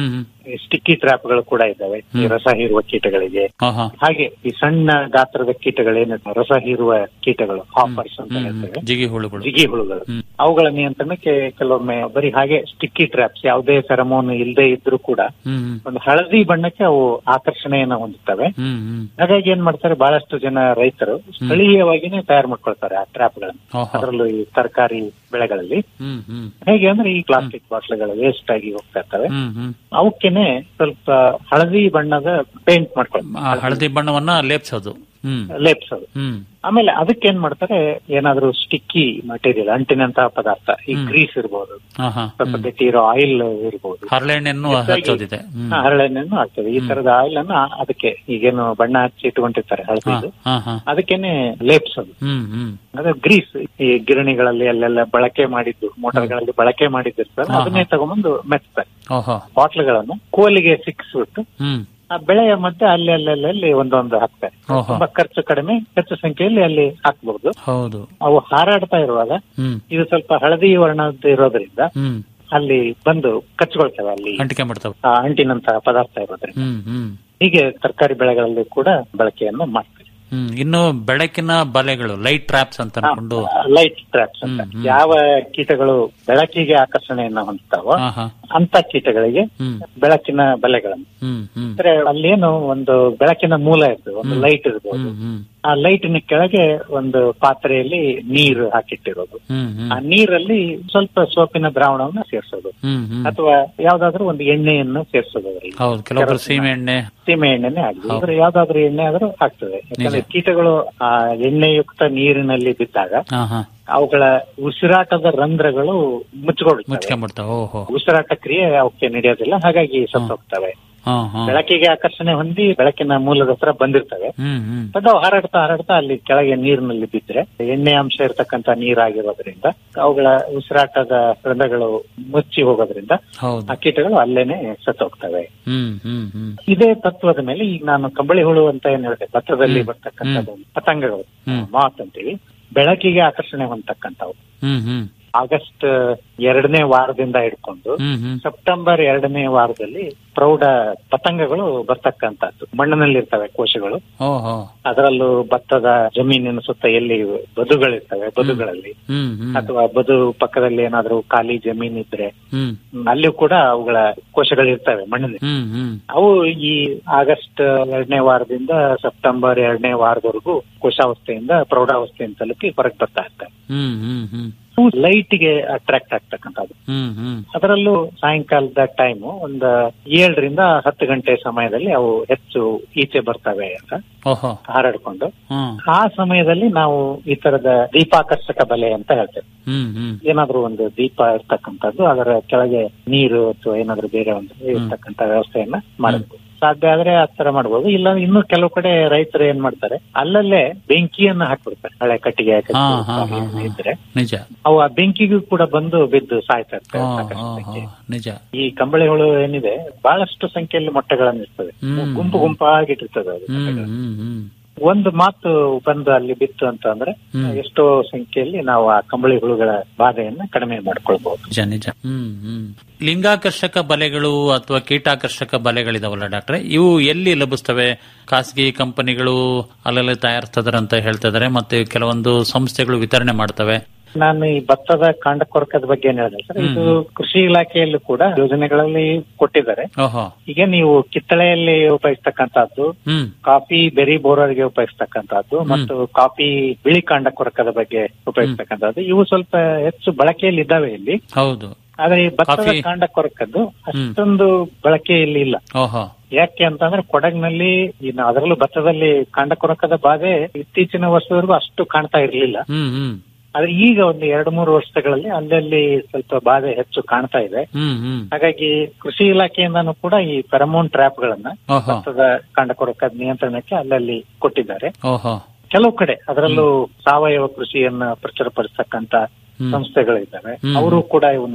ಸ್ಟಿಕ್ಕಿ ಟ್ರ್ಯಾಪ್ಗಳು ಕೂಡ ಇದ್ದಾವೆ ಈ ರಸ ಹೀರುವ ಕೀಟಗಳಿಗೆ ಆಹಾ. ಹಾಗೆ ಈ ಸಣ್ಣ ಗಾತ್ರದ ಕೀಟಗಳೇನಿದೆ ರಸ ಹೀರುವ ಕೀಟಗಳು ಹಾಪರ್ಸ್ ಅಂತ ಹೇಳ್ತೇವೆ ಜಿಗಿ ಹುಳುಗಳು ಜಿಗಿ ಹುಳುಗಳು ಅವುಗಳ ನಿಯಂತ್ರಣಕ್ಕೆ ಕೆಲವೊಮ್ಮೆ ಬರೀ ಹಾಗೆ ಸ್ಟಿಕ್ಕಿ ಟ್ರ್ಯಾಪ್ಸ್ ಯಾವುದೇ ಫೆರಮೋನ್ ಇಲ್ಲದೆ ಇದ್ರೂ ಕೂಡ ಹ್ಮ್ ಹ್ಮ್ ಒಂದು ಹಳದಿ ಬಣ್ಣಕ್ಕೆ ಅವು ಆಕರ್ಷಣೆಯನ್ನ ಹೊಂದುತ್ತವೆ ಹ್ಮ್ ಹ್ಮ್ ಹಾಗಾಗಿ ಏನ್ ಮಾಡ್ತಾರೆ ಬಹಳಷ್ಟು ಜನ ರೈತರು ಸ್ಥಳೀಯವಾಗಿನೇ ತಯಾರು ಮಾಡ್ಕೊಳ್ತಾರೆ ಆ ಟ್ರ್ಯಾಪ್ಗಳನ್ನು ಓಹೋ. ಅದರಲ್ಲೂ ಈ ತರಕಾರಿ ಬೆಳೆಗಳಲ್ಲಿ ಹ್ಮ್ ಹ್ಮ್ ಹೇಗೆ ಅಂದ್ರೆ ಈ ಪ್ಲಾಸ್ಟಿಕ್ ಬಾಟ್ಲ್ಗಳು ವೇಸ್ಟ್ ಆಗಿ ಹೋಗ್ತಾ ಇರ್ತವೆ ಹ್ಮ್ ಹ್ಮ್ ಅವಕ್ಕೇನೆ ಸ್ವಲ್ಪ ಹಳದಿ ಬಣ್ಣದ ಪೇಂಟ್ ಆ ಮಾಡ್ಕೊಳ್ತಾರೆ ಹಳದಿ ಬಣ್ಣವನ್ನ ಲೇಪ್ಸೋದು ಹ್ಮ್ ಲೇಪ್ಸೋದು ಹ್ಮ್ ಆಮೇಲೆ ಅದಕ್ಕೆ ಏನ್ ಮಾಡ್ತಾರೆ ಏನಾದ್ರೂ ಸ್ಟಿಕ್ಕಿ ಮಟೀರಿಯಲ್ ಅಂಟಿನಂತಹ ಪದಾರ್ಥ ಈ ಗ್ರೀಸ್ ಇರ್ಬೋದು ಆಹಾ. ಸ್ವಲ್ಪ ಗಟ್ಟಿ ಇರೋ ಆಯಿಲ್ ಇರ್ಬೋದು ಹರಳೆಣ್ಣೆಯನ್ನು ಹಚ್ಚೋದಿದೆ ಹ್ಮ್ ಹಾ, ಹರಳೆಣ್ಣೆಯನ್ನು ಹಾಕ್ತದೆ ಈ ತರದ ಆಯಿಲ್ ಅನ್ನ ಅದಕ್ಕೆ ಈಗೇನು ಬಣ್ಣ ಹಚ್ಚಿ ಇಟ್ಕೊಂಡಿರ್ತಾರೆ ಹಳದಿದು ಹಾ ಹಾ ಅದಕ್ಕೇನೆ ಲೇಪ್ಸೋದು ಹ್ಮ್ ಹ್ಮ್ ಅದೇ ಗ್ರೀಸ್ ಈ ಗಿರಣಿಗಳಲ್ಲಿ ಅಲ್ಲೆಲ್ಲ ಬಳಕೆ ಮಾಡಿದ್ದು ಮೋಟಾರ್ಗಳಲ್ಲಿ ಬಳಕೆ ಮಾಡಿದ್ದಿರ್ತಾರೆ ಹಾ, ಅದನ್ನೇ ತಗೊಂಬಂದು ಮೆಚ್ತಾರೆ ಓಹೋ ಬಾಟ್ಲ್ಗಳನ್ನು ಕೋಲಿಗೆ ಸಿಕ್ಸ್ಬಿಟ್ಟು ಹ್ಮ್ ಆ ಬೆಳೆಯ ಮಧ್ಯೆ ಅಲ್ಲಿ ಅಲ್ಲಲ್ಲಿ ಒಂದೊಂದು ಹಾಕ್ತಾರೆ ಓಹೋ ತುಂಬಾ ಖರ್ಚು ಕಡಿಮೆ ಹೆಚ್ಚು ಸಂಖ್ಯೆಯಲ್ಲಿ ಅಲ್ಲಿ ಹಾಕ್ಬಹುದು ಹೌದು ಅವು ಹಾರಾಡ್ತಾ ಇರುವಾಗ ಹ್ಮ್ ಇದು ಸ್ವಲ್ಪ ಹಳದಿ ವರ್ಣದ ಇರೋದ್ರಿಂದ ಹ್ಮ್ ಅಲ್ಲಿ ಬಂದು ಕಚ್ಕೊಳ್ತೇವೆ ಅಲ್ಲಿ ಅಂಟಿಕೆ ಮಾಡ್ತಾವ ಆ ಅಂಟಿನಂತಹ ಪದಾರ್ಥ ಇರೋದ್ರಿಂದ ಹ್ಮ್ ಹ್ಮ್ ಹೀಗೆ ತರಕಾರಿ ಬೆಳೆಗಳಲ್ಲಿ ಕೂಡ ಬಳಕೆಯನ್ನು ಮಾಡ್ತಾರೆ ಹ್ಮ್ ಇನ್ನು ಬೆಳಕಿನ ಬಲೆಗಳು ಲೈಟ್ ಟ್ರಾಪ್ಸ್ ಅಂತ ಅನ್ಕೊಂಡು ಲೈಟ್ ಟ್ರ್ಯಾಪ್ಸ್ ಅಂತ ಹ್ಮ್, ಹ್ಮ್. ಯಾವ ಕೀಟಗಳು ಬೆಳಕಿಗೆ ಆಕರ್ಷಣೆಯನ್ನ ಹೊಂದ್ತಾವೋ ಹಾ ಹಾ ಅಂತ ಕೀಟಗಳಿಗೆ ಹ್ಮ್ ಬೆಳಕಿನ ಬಲೆಗಳನ್ನು ಹ್ಮ್ ಹ್ಮ್ ಅಂದ್ರೆ ಅಲ್ಲೇನು ಒಂದು ಬೆಳಕಿನ ಮೂಲ ಇರ್ತದೆ ಒಂದು ಲೈಟ್ ಇರ್ಬೋದು ಹ್ಮ್ ಹ್ಮ್ ಆ ಲೈಟಿನ ಕೆಳಗೆ ಒಂದು ಪಾತ್ರೆಯಲ್ಲಿ ನೀರು ಹಾಕಿಟ್ಟಿರೋದು ಹ್ಮ್ ಹ್ಮ್ ಆ ನೀರಲ್ಲಿ ಸ್ವಲ್ಪ ಸೋಪಿನ ದ್ರಾವಣವನ್ನ ಸೇರಿಸೋದು ಹ್ಮ್ ಹ್ಮ್ ಅಥವಾ ಯಾವ್ದಾದ್ರು ಒಂದು ಎಣ್ಣೆಯನ್ನು ಸೇರಿಸೋದು ಅವರಿಗೆ ಹೌದು ಕೆಲವೊಬ್ರು ಸೀಮೆ ಎಣ್ಣೆ ಸೀಮೆ ಎಣ್ಣೆನೆ ಆಗ್ಲಿ ಇದ್ರೆ ಯಾವ್ದಾದ್ರು ಎಣ್ಣೆ ಆದ್ರೂ ಆಗ್ತದೆ ಯಾಕಂದ್ರೆ ಕೀಟಗಳು ಆ ಎಣ್ಣೆಯುಕ್ತ ನೀರಿನಲ್ಲಿ ಬಿದ್ದಾಗ ಹಾ ಹಾ ಅವುಗಳ ಉಸಿರಾಟದ ರಂಧ್ರಗಳು ಮುಚ್ಚಿಕೊಳ್ಳುತ್ತವೆ ಮುಚ್ಕೊಂಡ್ಬಿಡ್ತಾವ ಓಹೋ ಉಸಿರಾಟ ಕ್ರಿಯೆ ಅವಕ್ಕೆ ನಡೆಯೋದಿಲ್ಲ ಹಾಗಾಗಿ ಸತ್ತೋಗ್ತವೆ ಹಾ ಹಾ ಬೆಳಕಿಗೆ ಆಕರ್ಷಣೆ ಹೊಂದಿ ಬೆಳಕಿನ ಮೂಲದ ಹತ್ರ ಬಂದಿರ್ತವೆ ಹ್ಮ್ ಹ್ಮ್ ಬಟ್ ಅವು ಹಾರಾಡ್ತಾ ಹಾರಾಡ್ತಾ ಅಲ್ಲಿ ಕೆಳಗೆ ನೀರಿನಲ್ಲಿ ಬಿದ್ರೆ ಎಣ್ಣೆ ಅಂಶ ಇರತಕ್ಕಂತ ನೀರಾಗಿರೋದ್ರಿಂದ ಅವುಗಳ ಉಸಿರಾಟದ ರಂಧ್ರಗಳು ಮುಚ್ಚಿ ಹೋಗೋದ್ರಿಂದ ಹೌದು ಆ ಕೀಟಗಳು ಅಲ್ಲೇನೆ ಸತ್ತೋಗ್ತವೆ ಹ್ಮ್ ಹ್ಮ್ ಹ್ಮ್ ಇದೇ ತತ್ವದ ಮೇಲೆ ಈಗ ನಾನು ಕಂಬಳಿ ಹುಳು ಅಂತ ಏನ್ ಹೇಳಿದೆ ಭತ್ತದಲ್ಲಿ ಬರ್ತಕ್ಕಂಥದ್ದು ಪತಂಗಗಳು ಹ್ಮ್. ಮಾತ್ ಅಂತೀವಿ ಬೆಳಕಿಗೆ ಆಕರ್ಷಣೆ ಹೊಂದತಕ್ಕಂಥವು ಹ್ಮ್ ಹ್ಮ್ ಆಗಸ್ಟ್ ಎರಡನೇ ವಾರದಿಂದ ಹಿಡ್ಕೊಂಡು ಹ್ಮ್ ಹ್ಮ್ ಸೆಪ್ಟೆಂಬರ್ ಎರಡನೇ ವಾರದಲ್ಲಿ ಪ್ರೌಢ ಪತಂಗಗಳು ಬರ್ತಕ್ಕಂಥದ್ದು ಮಣ್ಣಿನಲ್ಲಿರ್ತವೆ ಕೋಶಗಳು ಓಹೋ ಅದರಲ್ಲೂ ಭತ್ತದ ಜಮೀನಿನ ಸುತ್ತ ಎಲ್ಲಿ ಬದುಗಳಿರ್ತವೆ ಬದುಗಳಲ್ಲಿ ಹ್ಮ್ ಹ್ಮ್ ಅಥವಾ ಬದು ಪಕ್ಕದಲ್ಲಿ ಏನಾದ್ರೂ ಖಾಲಿ ಜಮೀನ್ ಇದ್ರೆ ಹ್ಮ್ ಹ್ಮ್, ಅಲ್ಲಿಯೂ ಕೂಡ ಅವುಗಳ ಕೋಶಗಳಿರ್ತವೆ ಮಣ್ಣಿನ ಹ್ಮ್ ಹ್ಮ್ ಅವು ಈ ಆಗಸ್ಟ್ ಎರಡನೇ ವಾರದಿಂದ ಸೆಪ್ಟೆಂಬರ್ ಎರಡನೇ ವಾರದವರೆಗೂ ಕೋಶಾವಸ್ಥೆಯಿಂದ ಪ್ರೌಢಾವಸ್ಥೆಯನ್ನು ತಲುಪಿ ಹೊರಗೆ ಬರ್ತಾ ಇರ್ತವೆ ಹ್ಮ್ ಹ್ಮ್ ಹ್ಮ್ ಲೈಟ್ಗೆ ಅಟ್ರಾಕ್ಟ್ ಆಗ್ತಕ್ಕಂಥದ್ದು ಹ್ಮ್ ಹ್ಮ್ ಅದರಲ್ಲೂ ಸಾಯಂಕಾಲದ ಟೈಮ್ ಒಂದು ಏಳರಿಂದ ಹತ್ತು ಗಂಟೆ ಸಮಯದಲ್ಲಿ ಅವು ಹೆಚ್ಚು ಈಚೆ ಬರ್ತವೆ ಅಂತ ಓಹೋ ಹಾರಾಡ್ಕೊಂಡು ಹ್ಮ್ ಆ ಸಮಯದಲ್ಲಿ ನಾವು ಈ ತರದ ದೀಪಾಕರ್ಷಕ ಬಲೆ ಅಂತ ಹೇಳ್ತೇವೆ ಹ್ಮ್ ಹ್ಮ್ ಏನಾದ್ರೂ ಒಂದು ದೀಪ ಇರ್ತಕ್ಕಂಥದ್ದು ಅದರ ಕೆಳಗೆ ನೀರು ಅಥವಾ ಏನಾದ್ರೂ ಬೇರೆ ಒಂದು ಇರ್ತಕ್ಕಂಥ ವ್ಯವಸ್ಥೆಯನ್ನ ಮಾಡಬೇಕು ಸಾಧ್ಯ ಆದ್ರೆ ಆ ತರ ಮಾಡ್ಬೋದು ಇಲ್ಲ ಇನ್ನು ಕೆಲವು ಕಡೆ ರೈತರು ಏನ್ ಮಾಡ್ತಾರೆ ಅಲ್ಲಲ್ಲೇ ಬೆಂಕಿಯನ್ನ ಹಾಕ್ಬಿಡ್ತಾರೆ ಹಳೆ ಕಟ್ಟಿಗೆ ಹಾ ಕಟ್ಟಿ ಹಾ ಹಾ ಹಾ ಇದ್ರೆ ನಿಜ ಅವು ಆ ಬೆಂಕಿಗೂ ಕೂಡ ಬಂದು ಬಿದ್ದು ಸಾಯ್ತಾ ಇರ್ತವೆ ಹಾ ಸಾಕಷ್ಟು ಹಾ ಸಂಖ್ಯೆ. ಹಾ ನಿಜ ಈ ಕಂಬಳಿ ಹುಳು ಏನಿದೆ ಬಹಳಷ್ಟು ಸಂಖ್ಯೆಯಲ್ಲಿ ಮೊಟ್ಟೆಗಳನ್ನು ಇರ್ತದೆ ಹ್ಮ್. ಗುಂಪು ಗುಂಪಾಗಿಟ್ಟಿರ್ತದೆ ಅದು ಹ್ಮ್ ಮೊಟ್ಟೆಗಳು. ಹ್ಮ್ ಹ್ಮ್ ಒಂದು ಮಾತು ಬಂದು ಅಲ್ಲಿ ಬಿತ್ತು ಅಂತ ಅಂದ್ರೆ ಹ್ಮ್. ಎಷ್ಟೋ ಸಂಖ್ಯೆಯಲ್ಲಿ ನಾವು ಆ ಕಂಬಳಿ ಹುಳುಗಳ ಬಾಧೆಯನ್ನ ಕಡಿಮೆ ಮಾಡ್ಕೊಳ್ಬಹುದು ನಿಜ ನಿಜ ಹ್ಮ್ ಹ್ಮ್ ಲಿಂಗಾಕರ್ಷಕ ಬಲೆಗಳು ಅಥವಾ ಕೀಟಾಕರ್ಷಕ ಬಲೆಗಳಿದಾವಲ್ಲ ಡಾಕ್ಟ್ರೆ ಇವು ಎಲ್ಲಿ ಲಭಿಸ್ತವೆ ಖಾಸಗಿ ಕಂಪನಿಗಳು ಅಲ್ಲೆಲ್ಲ ತಯಾರಿಸ್ತದಾರೆ ಅಂತ ಹೇಳ್ತಾ ಇದಾರೆ ಮತ್ತೆ ಕೆಲವೊಂದು ಸಂಸ್ಥೆಗಳು ವಿತರಣೆ ಮಾಡ್ತವೆ ನಾನು ಈ ಭತ್ತದ ಕಾಂಡ ಕೊರಕದ ಬಗ್ಗೆ ಏನ್ ಹೇಳಿದೆ ಸರ್ ಇದು ಕೃಷಿ ಇಲಾಖೆಯಲ್ಲೂ ಕೂಡ ಯೋಜನೆಗಳಲ್ಲಿ ಕೊಟ್ಟಿದ್ದಾರೆ ಓಹೋ ಈಗ ನೀವು ಕಿತ್ತಳೆಯಲ್ಲಿ ಉಪಯೋಗಿಸ್ತಕ್ಕಂಥದ್ದು ಹ್ಮ್ ಕಾಫಿ ಬೆರಿ ಬೋರರ್ಗೆ ಉಪಯೋಗಿಸ್ತಕ್ಕಂಥದ್ದು ಮತ್ತು ಕಾಫಿ ಬಿಳಿ ಕಾಂಡ ಕೊರಕದ ಬಗ್ಗೆ ಉಪಯೋಗಿಸ್ತಕ್ಕಂಥದ್ದು ಇವು ಸ್ವಲ್ಪ ಹೆಚ್ಚು ಬಳಕೆಯಲ್ಲಿ ಇದ್ದಾವೆ ಇಲ್ಲಿ ಹೌದು ಆದ್ರೆ ಈ ಭತ್ತದ ಕಾಫಿ- ಕಾಂಡ ಕೊರಕದ್ದು ಅಷ್ಟೊಂದು ಬಳಕೆಯಲ್ಲಿ ಇಲ್ಲ ಓಹೋ ಯಾಕೆ ಅಂತಂದ್ರೆ ಕೊಡಗಿನಲ್ಲಿ ಇನ್ನು ಅದರಲ್ಲೂ ಭತ್ತದಲ್ಲಿ ಕಾಂಡ ಕೊರಕದ ಬಾಧೆ ಇತ್ತೀಚಿನ ವರ್ಷದವರೆಗೂ ಅಷ್ಟು ಕಾಣ್ತಾ ಇರಲಿಲ್ಲ ಹ್ಮ್ ಹ್ಮ್ ಆದ್ರೆ ಈಗ ಒಂದು ಎರಡು ಮೂರು ವರ್ಷಗಳಲ್ಲಿ ಅಲ್ಲಲ್ಲಿ ಸ್ವಲ್ಪ ಬಾಧೆ ಹೆಚ್ಚು ಕಾಣ್ತಾ ಇದೆ ಹ್ಮ್ ಹ್ಮ್ ಹಾಗಾಗಿ ಕೃಷಿ ಇಲಾಖೆಯಿಂದನೂ ಕೂಡ ಈ ಫೆರಮೋನ್ ಟ್ರ್ಯಾಪ್ ಗಳನ್ನ ಓಹೋ ಭತ್ತದ ಕಾಂಡ ಕೊರಕದ ನಿಯಂತ್ರಣಕ್ಕೆ ಅಲ್ಲಲ್ಲಿ ಕೊಟ್ಟಿದ್ದಾರೆ ಓಹೋ ಕೆಲವು ಕಡೆ ಅದರಲ್ಲೂ ಸಾವಯವ ಕೃಷಿಯನ್ನ ಪ್ರಚುರಪಡಿಸ್ತಕ್ಕಂತ ಹ್ಮ್. ಸಂಸ್ಥೆಗಳಿದ್ದಾವೆ ಹ್ಮ್. ಅವರು ಕೂಡ ಇವನ್ನ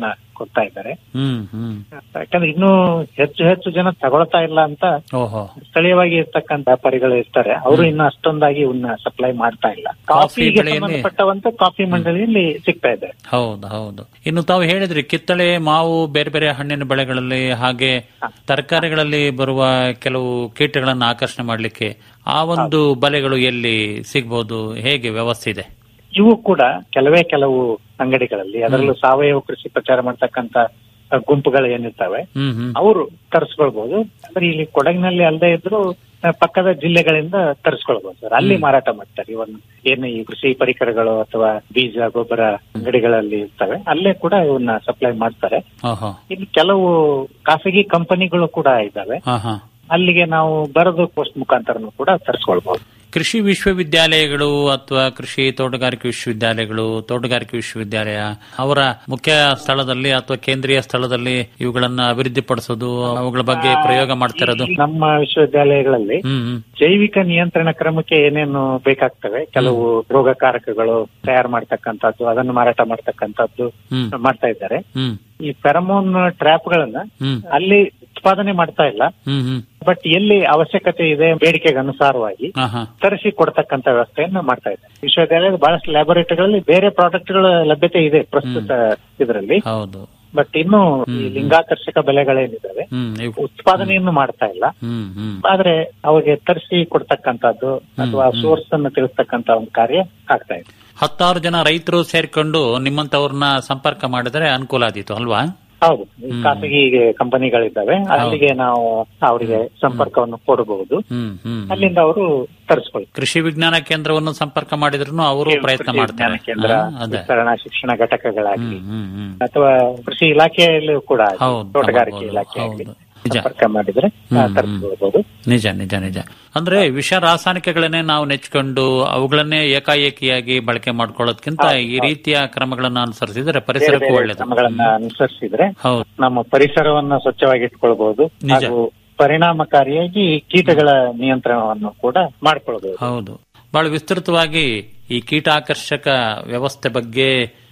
ಕೊಡ್ತಾ ಇದ್ದಾರೆ ಹ್ಮ್ ಹ್ಮ್ ಯಾಕಂದ್ರೆ ಇನ್ನೂ ಹೆಚ್ಚು ಹೆಚ್ಚು ಜನ ತಗೊಳ್ತಾ ಇಲ್ಲ ಅಂತ ಓಹೋ ಸ್ಥಳೀಯವಾಗಿ ಇರ್ತಕ್ಕಂಥ ವ್ಯಾಪಾರಿಗಳು ಇರ್ತಾರೆ ಅವರು ಇನ್ನು ಅಷ್ಟೊಂದಾಗಿ ಇವನ್ನ ಸಪ್ಲೈ ಮಾಡ್ತಾ ಇಲ್ಲ ಕಾಫಿ ಕಾಫಿಗೆ ಬೆಳೆಯಲ್ಲಿ- ಸಂಬಂಧಪಟ್ಟವಂತೆ ಕಾಫಿ ಮಂಡಳಿಯಲ್ಲಿ ಸಿಗ್ತಾ ಇದೆ ಹೌದು ಹೌದು ಇನ್ನು ತಾವು ಹೇಳಿದ್ರಿ ಕಿತ್ತಳೆ ಮಾವು ಬೇರೆ ಬೇರೆ ಹಣ್ಣಿನ ಬೆಳೆಗಳಲ್ಲಿ ಹಾಗೆ ತರಕಾರಿಗಳಲ್ಲಿ ಬರುವ ಕೆಲವು ಕೀಟಗಳನ್ನು ಆಕರ್ಷಣೆ ಮಾಡಲಿಕ್ಕೆ ಆ ಒಂದು ಬಲೆಗಳು ಎಲ್ಲಿ ಸಿಗ್ಬೋದು ಹೇಗೆ ವ್ಯವಸ್ಥೆ ಇದೆ ಇವು ಕೂಡ ಕೆಲವೇ ಕೆಲವು ಅಂಗಡಿಗಳಲ್ಲಿ ಅದರಲ್ಲೂ ಸಾವಯವ ಕೃಷಿ ಪ್ರಚಾರ ಮಾಡ್ತಕ್ಕಂತ ಅಹ್, ಗುಂಪುಗಳು ಏನಿರ್ತವೆ ಹ್ಮ್ ಹ್ಮ್ ಅವರು ತರಿಸ್ಕೊಳ್ಬಹುದು ಅಂದ್ರೆ ಇಲ್ಲಿ ಕೊಡಗಿನಲ್ಲಿ ಅಲ್ಲದೆ ಇದ್ರು ಅಹ್, ಪಕ್ಕದ ಜಿಲ್ಲೆಗಳಿಂದ ತರಿಸ್ಕೊಳ್ಬಹುದು ಸರ್ ಅಲ್ಲಿ ಮಾರಾಟ ಮಾಡ್ತಾರೆ ಇವನ್ ಏನು ಈ ಕೃಷಿ ಪರಿಕರಗಳು ಅಥವಾ ಬೀಜ ಗೊಬ್ಬರ ಅಂಗಡಿಗಳಲ್ಲಿ ಇರ್ತವೆ ಅಲ್ಲೇ ಕೂಡ ಇವನ್ನ ಸಪ್ಲೈ ಮಾಡ್ತಾರೆ ಓಹೋ ಇಲ್ಲಿ ಕೆಲವು ಖಾಸಗಿ ಕಂಪನಿಗಳು ಕೂಡ ಇದ್ದಾವೆ ಹಾ ಹಾ ಅಲ್ಲಿಗೆ ನಾವು ಬರೆದು ಪೋಸ್ಟ್ ಮುಖಾಂತರನು ಕೂಡ ತರಿಸ್ಕೊಳ್ಬಹುದು ಕೃಷಿ ವಿಶ್ವವಿದ್ಯಾಲಯಗಳು ಅಥವಾ ಕೃಷಿ ತೋಟಗಾರಿಕೆ ವಿಶ್ವವಿದ್ಯಾಲಯಗಳು ತೋಟಗಾರಿಕೆ ವಿಶ್ವವಿದ್ಯಾಲಯ ಅವರ ಮುಖ್ಯ ಸ್ಥಳದಲ್ಲಿ ಅಥವಾ ಕೇಂದ್ರೀಯ ಸ್ಥಳದಲ್ಲಿ ಇವುಗಳನ್ನ ಅಭಿವೃದ್ಧಿಪಡಿಸೋದು ಅವುಗಳ ಬಗ್ಗೆ ಪ್ರಯೋಗ ಮಾಡ್ತಾ ಇರೋದು ನಮ್ಮ ವಿಶ್ವವಿದ್ಯಾಲಯಗಳಲ್ಲಿ ಹ್ಮ್ ಹ್ಮ್ ಜೈವಿಕ ನಿಯಂತ್ರಣ ಕ್ರಮಕ್ಕೆ ಏನೇನು ಬೇಕಾಗ್ತವೆ ಕೆಲವು ರೋಗಕಾರಕಗಳು ತಯಾರು ಮಾಡ್ತಕ್ಕಂಥದ್ದು ಅದನ್ನು ಮಾರಾಟ ಮಾಡ್ತಕ್ಕಂಥದ್ದು ಹ್ಮ್ ಮಾಡ್ತಾ ಇದ್ದಾರೆ ಹ್ಮ್ ಈ ಫೆರಮೋನ್ ಟ್ರ್ಯಾಪ್ ಗಳನ್ನ ಹ್ಮ್ ಅಲ್ಲಿ ಉತ್ಪಾದನೆ ಮಾಡ್ತಾ ಇಲ್ಲ ಹ್ಮ್ ಹ್ಮ್ ಬಟ್ ಎಲ್ಲಿ ಅವಶ್ಯಕತೆ ಇದೆ ಬೇಡಿಕೆಗೆ ಅನುಸಾರವಾಗಿ ಹಾ ಹಾ ತರಿಸಿ ಕೊಡ್ತಕ್ಕಂತ ವ್ಯವಸ್ಥೆಯನ್ನು ಮಾಡ್ತಾ ಇದೆ ವಿಶ್ವವಿದ್ಯಾಲಯದ ಬಹಳಷ್ಟು ಲ್ಯಾಬೊರೇಟರಿಗಳಲ್ಲಿ ಬೇರೆ ಪ್ರಾಡಕ್ಟ್ಗಳ ಲಭ್ಯತೆ ಇದೆ ಪ್ರಸ್ತುತ ಇದರಲ್ಲಿ ಹೌದು ಬಟ್ ಇನ್ನು ಈ ಲಿಂಗಾಕರ್ಷಕ ಬೆಲೆಗಳೇನಿದಾವೆ ಹ್ಮ್ ಇವು ಉತ್ಪಾದನೆಯನ್ನು ಮಾಡ್ತಾ ಇಲ್ಲ ಹ್ಮ್ ಹ್ಮ್ ಆದ್ರೆ ಅವ್ರಿಗೆ ತರಿಸಿ ಕೊಡ್ತಕ್ಕಂಥದ್ದು ಅಥವಾ ಸೋರ್ಸ್ ಅನ್ನು ತಿಳಿಸ್ತಕ್ಕಂತ ಒಂದು ಕಾರ್ಯ ಆಗ್ತಾ ಇದೆ ಹತ್ತಾರು ಜನ ರೈತರು ಸೇರ್ಕೊಂಡು ನಿಮ್ಮಂತವ್ರನ್ನ ಸಂಪರ್ಕ ಮಾಡಿದ್ರೆ ಅನುಕೂಲ ಆದೀತು ಅಲ್ವಾ ಹೌದು ಈ ಖಾಸಗಿ ಕಂಪನಿಗಳಿದ್ದಾವೆ ಅಲ್ಲಿಗೆ ನಾವು ಅವರಿಗೆ ಸಂಪರ್ಕವನ್ನು ಕೊಡಬಹುದು ಹ್ಮ್ ಹ್ಮ್ ಅಲ್ಲಿಂದ ಅವರು ತರಿಸ್ಕೊಳ್ತಾರೆ ಕೃಷಿ ವಿಜ್ಞಾನ ಕೇಂದ್ರವನ್ನು ಸಂಪರ್ಕ ಮಾಡಿದ್ರು ಅವರು ಪ್ರಯತ್ನ ಕೃಷಿ ಮಾಡ್ತಾರೆ ವಿಜ್ಞಾನ ಕೇಂದ್ರ ಹಾ, ಅದೇ ವಿಸ್ತರಣಾ ಶಿಕ್ಷಣ ಘಟಕಗಳಾಗ್ಲಿ ಹ್ಮ್ ಹ್ಮ್ ಹ್ಮ್ ಅಥವಾ ಕೃಷಿ ಇಲಾಖೆಯಲ್ಲೂ ಕೂಡ ಆಗ್ಲಿ, ಹೌದು, ತೋಟಗಾರಿಕೆ ಹೌದು, ಇಲಾಖೆ ಆಗ್ಲಿ ಹೌದು. ನಿಜ. ಸಂಪರ್ಕ ಮಾಡಿದ್ರೆ ಹ್ಮ್, ಹ್ಮ್. ತರಿಸ್ಕೊಳ್ಬಹುದು ನಿಜ ನಿಜ ನಿಜ ಅಂದ್ರೆ ವಿಷ ರಾಸಾಯನಿಕಗಳನ್ನೇ ನಾವು ನೆಚ್ಕೊಂಡು ಅವುಗಳನ್ನೇ ಏಕಾಏಕಿಯಾಗಿ ಬಳಕೆ ಮಾಡ್ಕೊಳ್ಳೋದಕ್ಕಿಂತ ಈ ರೀತಿಯ ಕ್ರಮಗಳನ್ನ ಅನುಸರಿಸಿದ್ರೆ ಪರಿಸರಕ್ಕೂ ಒಳ್ಳೇದು ಕ್ರಮಗಳನ್ನ ಅನುಸರಿಸಿದ್ರೆ ಹೌದು ನಮ್ಮ ಪರಿಸರವನ್ನ ಸ್ವಚ್ಛವಾಗಿ ಇಟ್ಕೊಳ್ಬಹುದು ನಿಜ. ಹಾಗೂ ಪರಿಣಾಮಕಾರಿಯಾಗಿ ಕೀಟಗಳ ನಿಯಂತ್ರಣವನ್ನು ಕೂಡ ಮಾಡ್ಕೊಳ್ಬಹುದು ಹೌದು ಬಹಳ ವಿಸ್ತೃತವಾಗಿ ಈ ಕೀಟಾಕರ್ಷಕ ವ್ಯವಸ್ಥೆ ಬಗ್ಗೆ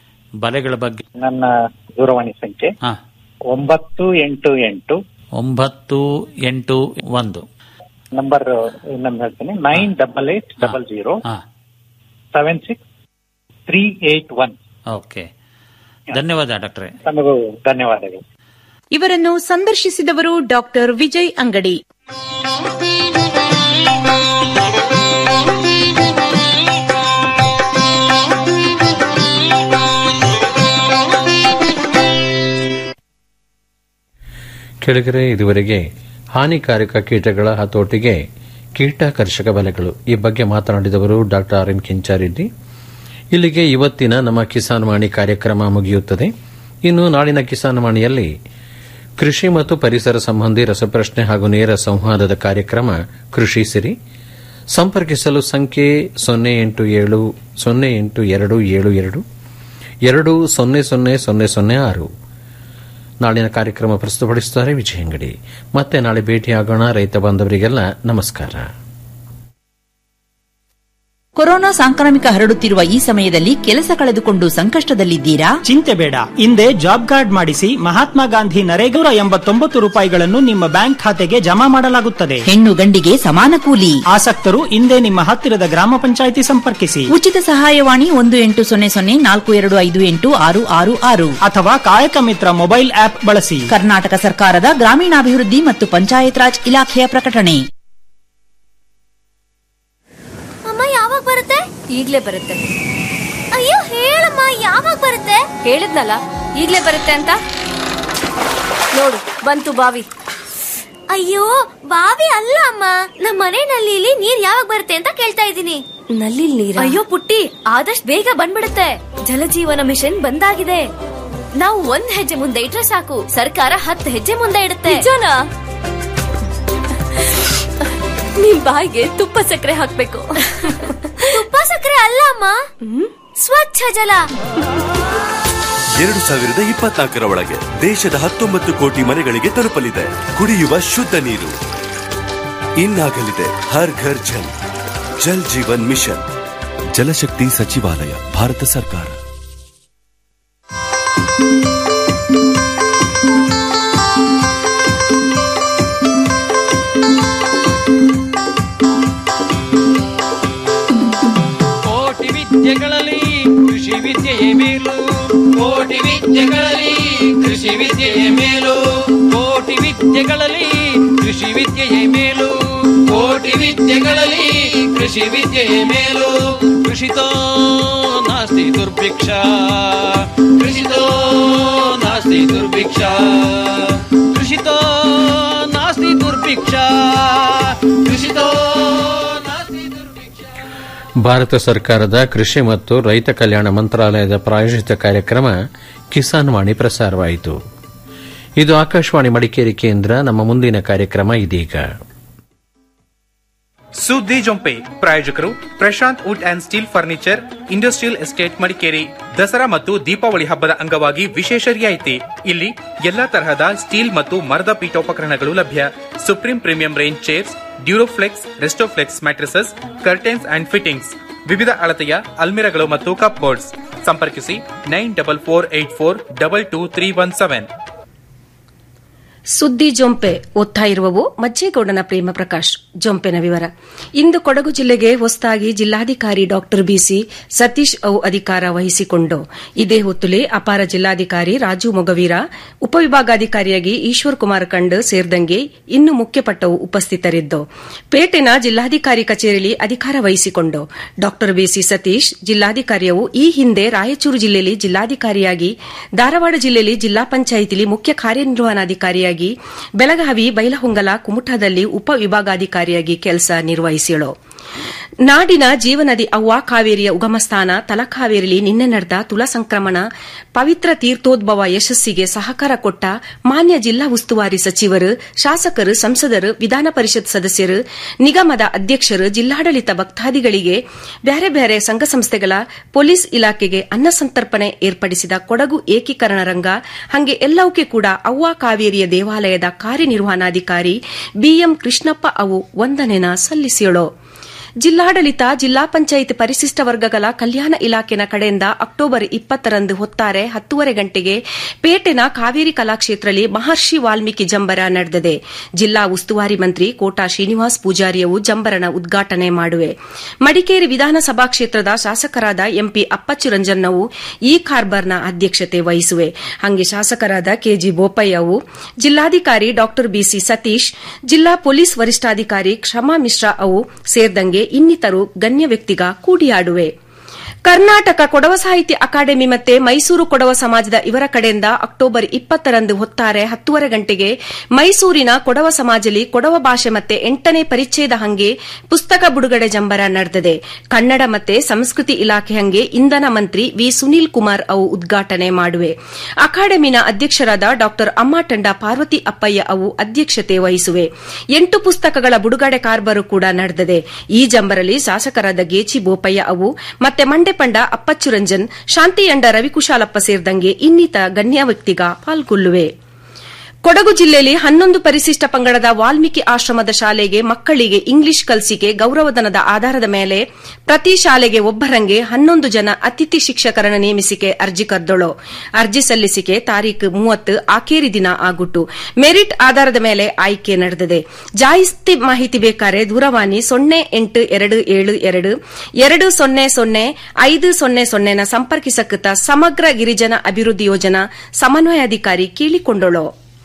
ಬಲೆಗಳ ಬಗ್ಗೆ ನನ್ನ ದೂರವಾಣಿ ಸಂಖ್ಯೆ ಹಾ ಒಂಬತ್ತು ಎಂಟು ಎಂಟು ಒಂಬತ್ತು ಎಂಟು ಒಂದು ನಂಬರ್ ಇನ್ನೊಂದು ಹೇಳ್ತೀನಿ nine double eight double zero ಹಾ seven six three eight one okay ಧನ್ಯವಾದ ಡಾಕ್ಟ್ರೆ ತಮಗೂ ಧನ್ಯವಾದಗಳು ಇವರನ್ನು ಸಂದರ್ಶಿಸಿದವರು ಡಾಕ್ಟರ್ ವಿಜಯ್ ಅಂಗಡಿ ಕೆಳಗರೆ ಇದುವರೆಗೆ ಹಾನಿಕಾರಕ ಕೀಟಗಳ ಹತೋಟಿಗೆ ಕೀಟಾಕರ್ಷಕ ಬಲೆಗಳು ಈ ಬಗ್ಗೆ ಮಾತನಾಡಿದವರು ಡಾಕ್ಟರ್ ಆರ್ ಎನ್ ಕೆಂಚಾರೆಡ್ಡಿ ಇಲ್ಲಿಗೆ ಇವತ್ತಿನ ನಮ್ಮ ಕಿಸಾನ್ ವಾಣಿ ಕಾರ್ಯಕ್ರಮ ಮುಗಿಯುತ್ತದೆ ಇನ್ನು ನಾಳಿನ ಕಿಸಾನ್ ವಾಣಿಯಲ್ಲಿ ಕೃಷಿ ಮತ್ತು ಪರಿಸರ ಸಂಬಂಧಿ ರಸಪ್ರಶ್ನೆ ಹಾಗೂ ನೇರ ಸಂವಾದದ ಕಾರ್ಯಕ್ರಮ ಕೃಷಿ ಸಿರಿ ಸಂಪರ್ಕಿಸಲು ಸಂಖ್ಯೆ ಸೊನ್ನೆ ಎಂಟು ಏಳು ಸೊನ್ನೆ ಎಂಟು ಎರಡು ಏಳು ಎರಡು ಎರಡು ಸೊನ್ನೆ ಸೊನ್ನೆ ಸೊನ್ನೆ ಸೊನ್ನೆ ಆರು ನಾಳಿನ ಕಾರ್ಯಕ್ರಮ ಪ್ರಸ್ತುತಪಡಿಸುತ್ತಾರೆ ವಿಜಯ ಅಂಗಡಿ ಮತ್ತೆ ನಾಳೆ ಭೇಟಿಯಾಗೋಣ ರೈತ ಬಾಂಧವರಿಗೆಲ್ಲ ನಮಸ್ಕಾರ ಕೊರೋನಾ ಸಾಂಕ್ರಾಮಿಕ ಹರಡುತ್ತಿರುವ ಈ ಸಮಯದಲ್ಲಿ ಕೆಲಸ ಕಳೆದುಕೊಂಡು ಸಂಕಷ್ಟದಲ್ಲಿದ್ದೀರಾ ಚಿಂತೆ ಬೇಡ ಹಿಂದೆ ಜಾಬ್ ಕಾರ್ಡ್ ಮಾಡಿಸಿ ಮಹಾತ್ಮ ಗಾಂಧಿ ನರೇಗೂರ ಎಂಬತ್ತೊಂಬತ್ತು ರೂಪಾಯಿಗಳನ್ನು ನಿಮ್ಮ ಬ್ಯಾಂಕ್ ಖಾತೆಗೆ ಜಮಾ ಮಾಡಲಾಗುತ್ತದೆ ಹೆಣ್ಣು ಗಂಡಿಗೆ ಸಮಾನ ಕೂಲಿ ಆಸಕ್ತರು ಹಿಂದೆ ನಿಮ್ಮ ಹತ್ತಿರದ ಗ್ರಾಮ ಪಂಚಾಯಿತಿ ಸಂಪರ್ಕಿಸಿ ಉಚಿತ ಸಹಾಯವಾಣಿ ಒಂದು ಎಂಟು ಸೊನ್ನೆ ಸೊನ್ನೆ ನಾಲ್ಕು ಎರಡು ಐದು ಎಂಟು ಆರು ಆರು ಆರು ಅಥವಾ ಕಾಯಕ ಮಿತ್ರ ಮೊಬೈಲ್ ಆಪ್ ಬಳಸಿ ಕರ್ನಾಟಕ ಸರ್ಕಾರದ ಗ್ರಾಮೀಣಾಭಿವೃದ್ಧಿ ಮತ್ತು ಪಂಚಾಯತ್ ರಾಜ್ ಇಲಾಖೆಯ ಪ್ರಕಟಣೆ ಅಮ್ಮ ಯಾವಾಗ ಬರುತ್ತೆ ಈಗ್ಲೇ ಬರುತ್ತೆ ಅಯ್ಯೋ ಹೇಳಮ್ಮ ಯಾವಾಗ ಬರುತ್ತೆ ಹೇಳಿದ್ನಲ್ಲ ಈಗ್ಲೇ ಬರುತ್ತೆ ಅಂತ ನೋಡು ಬಂತು ಬಾವಿ ಅಯ್ಯೋ ಬಾವಿ ಅಲ್ಲ ಅಮ್ಮ ನಮ್ಮ ಮನೆ ನಲ್ಲಿಲಿ ನೀರ್ ಯಾವಾಗ ಬರುತ್ತೆ ಅಂತ ಕೇಳ್ತಾ ಇದ್ದೀನಿ ನಲ್ಲಿ ನೀರ್ ಅಯ್ಯೋ ಪುಟ್ಟಿ ಆದಷ್ಟು ಬೇಗ ಬಂದ್ಬಿಡುತ್ತೆ ಜಲಜೀವನ ಮಿಷನ್ ಬಂದಾಗಿದೆ ನಾವು ಒಂದ್ ಹೆಜ್ಜೆ ಮುಂದೆ ಇಟ್ರೆ ಸಾಕು ಸರ್ಕಾರ ಹತ್ತು ಹೆಜ್ಜೆ ಮುಂದೆ ಇಡುತ್ತೆ ನಿಜನಾ ನಿಮ್ ಬಾಯಿಗೆ ತುಪ್ಪ ಸಕ್ಕರೆ ಹಾಕ್ಬೇಕು ತುಪ್ಪ ಸಕ್ಕರೆ ಅಲ್ಲ ಅಮ್ಮ ಸ್ವಚ್ಛ ಜಲ ಎರಡು ಸಾವಿರದ ಇಪ್ಪತ್ನಾಲ್ಕರ ಒಳಗೆ ದೇಶದ ಹತ್ತೊಂಬತ್ತು ಕೋಟಿ ಮನೆಗಳಿಗೆ ತಲುಪಲಿದೆ ಕುಡಿಯುವ ಶುದ್ಧ ನೀರು ಇನ್ನಾಗಲಿದೆ ಹರ್ ಘರ್ ಜಲ್ ಜಲ್ ಜೀವನ್ ಮಿಷನ್ ಜಲಶಕ್ತಿ ಸಚಿವಾಲಯ ಭಾರತ ಸರ್ಕಾರ ವಿದ್ಯೆಯೇ ಮೇಲು ಕೋಟಿ ವಿದ್ಯೆಗಳಲ್ಲಿ ಕೃಷಿ ವಿದ್ಯೆಯೇ ಮೇಲು ಕೋಟಿ ವಿದ್ಯೆಗಳಲ್ಲಿ ಕೃಷಿ ವಿದ್ಯೆಯೇ ಮೇಲು ಕೋಟಿ ವಿದ್ಯೆಗಳಲ್ಲಿ ಕೃಷಿ ವಿದ್ಯೆಯೇ ಮೇಲು ಕೃಷಿತೋ ನಾಸ್ತಿ ದುರ್ಭಿಕ್ಷ ಕೃಷಿತೋ ನಾಸ್ತಿ ದುರ್ಭಿಕ್ಷ ಕೃಷಿತೋ ನಾಸ್ತಿ ದುರ್ಭಿಕ್ಷ ಕೃಷಿತೋ ಭಾರತ ಸರ್ಕಾರದ ಕೃಷಿ ಮತ್ತು ರೈತ ಕಲ್ಯಾಣ ಮಂತ್ರಾಲಯದ ಪ್ರಾಯೋಜಿತ ಕಾರ್ಯಕ್ರಮ ಕಿಸಾನ್ ವಾಣಿ ಪ್ರಸಾರವಾಯಿತು ಇದು ಆಕಾಶವಾಣಿ ಮಡಿಕೇರಿ ಕೇಂದ್ರ ನಮ್ಮ ಮುಂದಿನ ಕಾರ್ಯಕ್ರಮ ಇದೀಗ ಸುದ್ದಿ ಜೊಂಪೆ ಪ್ರಾಯೋಜಕರು Prashanth wood and steel furniture industrial estate Madikeri Dasara ಮತ್ತು ದೀಪಾವಳಿ ಹಬ್ಬದ ಅಂಗವಾಗಿ ವಿಶೇಷ ರಿಯಾಯಿತಿ ಇಲ್ಲಿ ಎಲ್ಲಾ ತರಹದ ಸ್ಟೀಲ್ ಮತ್ತು ಮರದ ಪೀಠೋಪಕರಣಗಳು ಲಭ್ಯ supreme premium range chairs Duroflex Restoflex mattresses curtains and fittings ವಿವಿಧ ಅಳತೆಯ ಅಲ್ಮಿರಗಳು ಮತ್ತು ಕಪ್ ಬೋರ್ಡ್ಸ್ ಸಂಪರ್ಕಿಸಿ nine double four eight four double two three one seven ಸುದ್ದಿ ಜೊಂಪೆ ಓದ್ತಾ ಇರುವವು ಮಜ್ಜೇಗೌಡನ ಪ್ರೇಮ ಪ್ರಕಾಶ್ ಜೊಂಪೆನ ವಿವರ ಇಂದು ಕೊಡಗು ಜಿಲ್ಲೆಗೆ ಹೊಸದಾಗಿ ಜಿಲ್ಲಾಧಿಕಾರಿ ಡಾಕ್ಟರ್ ಬಿಸಿ ಸತೀಶ್ ಅವು ಅಧಿಕಾರ ವಹಿಸಿಕೊಂಡು ಇದೇ ಹೊತ್ತುಲೆ ಅಪಾರ ಜಿಲ್ಲಾಧಿಕಾರಿ ರಾಜು ಮೊಗವೀರ ಉಪವಿಭಾಗಾಧಿಕಾರಿಯಾಗಿ ಈಶ್ವರ್ ಕುಮಾರ್ ಕಂಡ್ ಸೇರಿದಂಗೆ ಇನ್ನು ಮುಖ್ಯಪಟ್ಟವು ಉಪಸ್ಥಿತರಿದ್ದು ಪೇಟೆನ ಜಿಲ್ಲಾಧಿಕಾರಿ ಕಚೇರಿಯಲ್ಲಿ ಅಧಿಕಾರ ವಹಿಸಿಕೊಂಡು ಡಾಕ್ಟರ್ ಬಿಸಿ ಸತೀಶ್ ಜಿಲ್ಲಾಧಿಕಾರಿಯವು ಈ ಹಿಂದೆ ರಾಯಚೂರು ಜಿಲ್ಲೆಯಲ್ಲಿ ಜಿಲ್ಲಾಧಿಕಾರಿಯಾಗಿ ಧಾರವಾಡ ಜಿಲ್ಲೆಯಲ್ಲಿ ಜಿಲ್ಲಾ ಪಂಚಾಯಿತಿಲಿ ಮುಖ್ಯ ಕಾರ್ಯನಿರ್ವಹಣಾಧಿಕಾರಿಯಾಗಿ ಬೆಳಗಾವಿ ಬೈಲಹೊಂಗಲ ಕುಮಟಾದಲ್ಲಿ ಉಪವಿಭಾಗಾಧಿಕಾರಿಯಾಗಿ ಕೆಲಸ ನಿರ್ವಹಿಸಿಳು ನಾಡಿನ ಜೀವನದಿ ಅವ್ವ ಕಾವೇರಿಯ ಉಗಮಸ್ಥಾನ ತಲಕಾವೇರಿಯಲ್ಲಿ ನಿನ್ನೆ ನಡೆದ ತುಲಾ ಸಂಕ್ರಮಣ ಪವಿತ್ರ ತೀರ್ಥೋದ್ಭವ ಯಶಸ್ಸಿಗೆ ಸಹಕಾರ ಕೊಟ್ಟ ಮಾನ್ಯ ಜಿಲ್ಲಾ ಉಸ್ತುವಾರಿ ಸಚಿವರು ಶಾಸಕರು ಸಂಸದರು ವಿಧಾನ ಪರಿಷತ್ ಸದಸ್ಯರು ನಿಗಮದ ಅಧ್ಯಕ್ಷರು ಜಿಲ್ಲಾಡಳಿತ ಭಕ್ತಾದಿಗಳಿಗೆ ಬ್ಯಾರೆ ಬ್ಯಾರೆ ಸಂಘ ಸಂಸ್ಥೆಗಳ ಪೊಲೀಸ್ ಇಲಾಖೆಗೆ ಅನ್ನ ಸಂತರ್ಪಣೆ ಏರ್ಪಡಿಸಿದ ಕೊಡಗು ಏಕೀಕರಣ ರಂಗ ಹಂಗೆ ಎಲ್ಲವಕ್ಕೆ ಕೂಡ ಅವ್ವ ಕಾವೇರಿಯ ದೇವಾಲಯದ ಕಾರ್ಯನಿರ್ವಹಣಾಧಿಕಾರಿ ಬಿಎಂ ಕೃಷ್ಣಪ್ಪ ಅವು ವಂದನೆನ ಸಲ್ಲಿಸಿಯಳು ಜಿಲ್ಲಾಡಳಿತ ಜಿಲ್ಲಾ ಪಂಚಾಯತ್ ಪರಿಶಿಷ್ಟ ವರ್ಗಗಳ ಕಲ್ಯಾಣ ಇಲಾಖೆನ ಕಡೆಯಿಂದ ಅಕ್ಟೋಬರ್ ಇಪ್ಪತ್ತರಂದು ಹೊತ್ತಾರೆ ಹತ್ತೂವರೆ ಗಂಟೆಗೆ ಪೇಟೆನ ಕಾವೇರಿ ಕಲಾಕ್ಷೇತ್ರದಲ್ಲಿ ಮಹರ್ಷಿ ವಾಲ್ಮೀಕಿ ಜಂಬರ ನಡೆದಿದೆ ಜಿಲ್ಲಾ ಉಸ್ತುವಾರಿ ಮಂತ್ರಿ ಕೋಟಾ ಶ್ರೀನಿವಾಸ್ ಪೂಜಾರಿಯವು ಜಂಬರನ ಉದ್ಘಾಟನೆ ಮಾಡುವೆ ಮಡಿಕೇರಿ ವಿಧಾನಸಭಾ ಕ್ಷೇತ್ರದ ಶಾಸಕರಾದ ಎಂಪಿ ಅಪ್ಪಚ್ಚುರಂಜನ್ನವು ಈ ಕಾರ್ಬರ್ನ ಅಧ್ಯಕ್ಷತೆ ವಹಿಸುವೆ ಹಂಗೆ ಶಾಸಕರಾದ ಕೆಜಿ ಬೋಪಯ್ಯವು ಜಿಲ್ಲಾಧಿಕಾರಿ ಡಾ ಬಿಸಿ ಸತೀಶ್ ಜಿಲ್ಲಾ ಪೊಲೀಸ್ ವರಿಷ್ಠಾಧಿಕಾರಿ ಕ್ಷಮಾ ಮಿಶ್ರಾ ಅವು ಸೇರಿದಂಗೆ ಇನ್ನಿತರು ಗಣ್ಯ ವ್ಯಕ್ತಿಗ ಕೂಡಿಯಾಡುವೆ ಕರ್ನಾಟಕ ಕೊಡವ ಸಾಹಿತ್ಯ ಅಕಾಡೆಮಿ ಮತ್ತೆ ಮೈಸೂರು ಕೊಡವ ಸಮಾಜದ ಇವರ ಕಡೆಯಿಂದ ಅಕ್ಟೋಬರ್ ಇಪ್ಪತ್ತರಂದು ಹೊತ್ತಾರೆ ಹತ್ತೂವರೆ ಗಂಟೆಗೆ ಮೈಸೂರಿನ ಕೊಡವ ಸಮಾಜದಲ್ಲಿ ಕೊಡವ ಭಾಷೆ ಮತ್ತೆ ಎಂಟನೇ ಪರಿಚ್ಛೇದ ಹಂಗೆ ಪುಸ್ತಕ ಬಿಡುಗಡೆ ಜಂಬರ ನಡೆದಿದೆ ಕನ್ನಡ ಮತ್ತೆ ಸಂಸ್ಕೃತಿ ಇಲಾಖೆ ಹಂಗೆ ಇಂಧನ ಮಂತ್ರಿ ವಿ ಸುನೀಲ್ ಕುಮಾರ್ ಅವು ಉದ್ಘಾಟನೆ ಮಾಡುವೆ ಅಕಾಡೆಮಿನ ಅಧ್ಯಕ್ಷರಾದ ಡಾ ಅಮ್ಮಾಟಂಡ ಪಾರ್ವತಿ ಅಪ್ಪಯ್ಯ ಅವು ಅಧ್ಯಕ್ಷತೆ ವಹಿಸುವೆ ಎಂಟು ಪುಸ್ತಕಗಳ ಬಿಡುಗಡೆ ಕಾರ್ಬಾರು ಕೂಡ ನಡೆದಿದೆ ಈ ಜಂಬರಲ್ಲಿ ಶಾಸಕರಾದ ಗೇಚಿ ಬೋಪಯ್ಯ ಅವು ಮತ್ತೆ ಮಂಡೆ ಪಂಡ ಅಪ್ಪಚ್ಚುರಂಜನ್ ಶಾಂತಿಯಂಡ ರವಿಕುಶಾಲಪ್ಪ ಸೇರಿದಂಗೆ ಇನ್ನಿತ ಗಣ್ಯ ವ್ಯಕ್ತಿಗ ಪಾಲ್ಗೊಳ್ಳುವೆ ಕೊಡಗು ಜಿಲ್ಲೆಯಲ್ಲಿ ಹನ್ನೊಂದು ಪರಿಶಿಷ್ಟ ಪಂಗಡದ ವಾಲ್ಮೀಕಿ ಆಶ್ರಮದ ಶಾಲೆಗೆ ಮಕ್ಕಳಿಗೆ ಇಂಗ್ಲಿಷ್ ಕಲಿಸಿಕೆ ಗೌರವಧನದ ಆಧಾರದ ಮೇಲೆ ಪ್ರತಿ ಶಾಲೆಗೆ ಒಬ್ಬರಂಗೆ ಹನ್ನೊಂದು ಜನ ಅತಿಥಿ ಶಿಕ್ಷಕರನ್ನು ನೇಮಿಸಿಕೆ ಅರ್ಜಿ ಕರೆದಳು ಅರ್ಜಿ ಸಲ್ಲಿಸಿಕೆ ತಾರೀಖು ಮೂವತ್ತು ಆಖೇರಿ ದಿನ ಆಗುಟ್ಟು ಮೆರಿಟ್ ಆಧಾರದ ಮೇಲೆ ಆಯ್ಕೆ ನಡೆದಿದೆ ಜಾಸ್ತಿ ಮಾಹಿತಿ ಬೇಕಾರೆ ದೂರವಾಣಿ ಸೊನ್ನೆ ಎಂಟು ಎರಡು ಏಳು ಎರಡು ಎರಡು ಸೊನ್ನೆ ಸೊನ್ನೆ ಐದು ಸೊನ್ನೆ ಸೊನ್ನೆನ ಸಂಪರ್ಕಿಸಕೃತ ಸಮಗ್ರ ಗಿರಿಜನ ಅಭಿವೃದ್ಧಿ ಯೋಜನಾ ಸಮನ್ವಯಾಧಿಕಾರಿ ಕೇಳಿಕೊಂಡಳು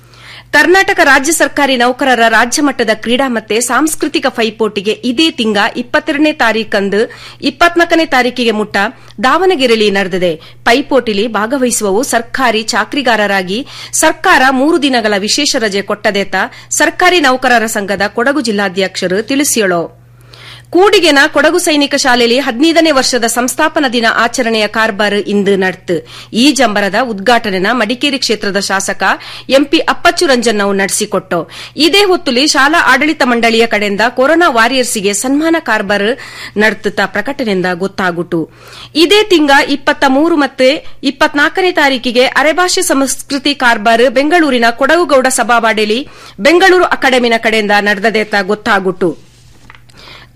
ಕರ್ನಾಟಕ ರಾಜ್ಯ ಸರ್ಕಾರಿ ನೌಕರರ ರಾಜ್ಯ ಮಟ್ಟದ ಕ್ರೀಡಾ ಮತ್ತೆ ಸಾಂಸ್ಕೃತಿಕ ಪೈಪೋಟಿಗೆ ಇದೇ ತಿಂಗ ಇಪ್ಪತ್ತೆರಡನೇ ತಾರೀಕಂದು ಇಪ್ಪತ್ನಾಲ್ಕನೇ ತಾರೀಕಿಗೆ ಮುಟ್ಟ ದಾವಣಗೆರೆಯಲ್ಲಿ ನಡೆದಿದೆ ಪೈಪೋಟಿಲಿ ಭಾಗವಹಿಸುವವು ಸರ್ಕಾರಿ ಚಾಕ್ರಿಗಾರರಾಗಿ ಸರ್ಕಾರ ಮೂರು ದಿನಗಳ ವಿಶೇಷ ರಜೆ ಕೊಟ್ಟದೇತ ಸರ್ಕಾರಿ ನೌಕರರ ಸಂಘದ ಕೊಡಗು ಜಿಲ್ಲಾಧ್ಯಕ್ಷರು ತಿಳಿಸಿಯಳು ಕೂಡಿಗೆನ ಕೊಡಗು ಸೈನಿಕ ಶಾಲೆಯಲ್ಲಿ ಹದಿನೈದನೇ ವರ್ಷದ ಸಂಸ್ಥಾಪನಾ ದಿನ ಆಚರಣೆಯ ಕಾರ್ಬಾರ್ ಇಂದು ನಡೆತು ಈ ಜಂಬರದ ಉದ್ಘಾಟನೆನ ಮಡಿಕೇರಿ ಕ್ಷೇತ್ರದ ಶಾಸಕ ಎಂಪಿ ಅಪ್ಪಚ್ಚುರಂಜನ್ ನಾವು ನಡೆಸಿಕೊಟ್ಟು ಇದೇ ಹೊತ್ತುಲಿ ಶಾಲಾ ಆಡಳಿತ ಮಂಡಳಿಯ ಕಡೆಯಿಂದ ಕೊರೋನಾ ವಾರಿಯರ್ಸ್ಗೆ ಸನ್ಮಾನ ಕಾರ್ಬಾರ್ ನಡೆತ ಪ್ರಕಟಣೆಯಿಂದ ಗೊತ್ತಾಗುಟ್ಟು ಇದೇ ತಿಂಗ ಇಪ್ಪತ್ತ ಮೂರು ಮತ್ತು ಇಪ್ಪತ್ನಾಲ್ಕನೇ ತಾರೀಕಿಗೆ ಅರೆಭಾಷೆ ಸಂಸ್ಕೃತಿ ಕಾರ್ಬಾರ್ ಬೆಂಗಳೂರಿನ ಕೊಡಗುಗೌಡ ಸಭಾವಾಡಿಯಲ್ಲಿ ಬೆಂಗಳೂರು ಅಕಾಡೆಮಿನ ಕಡೆಯಿಂದ ನಡೆದದೇತ ಗೊತ್ತಾಗುಟ್ಟು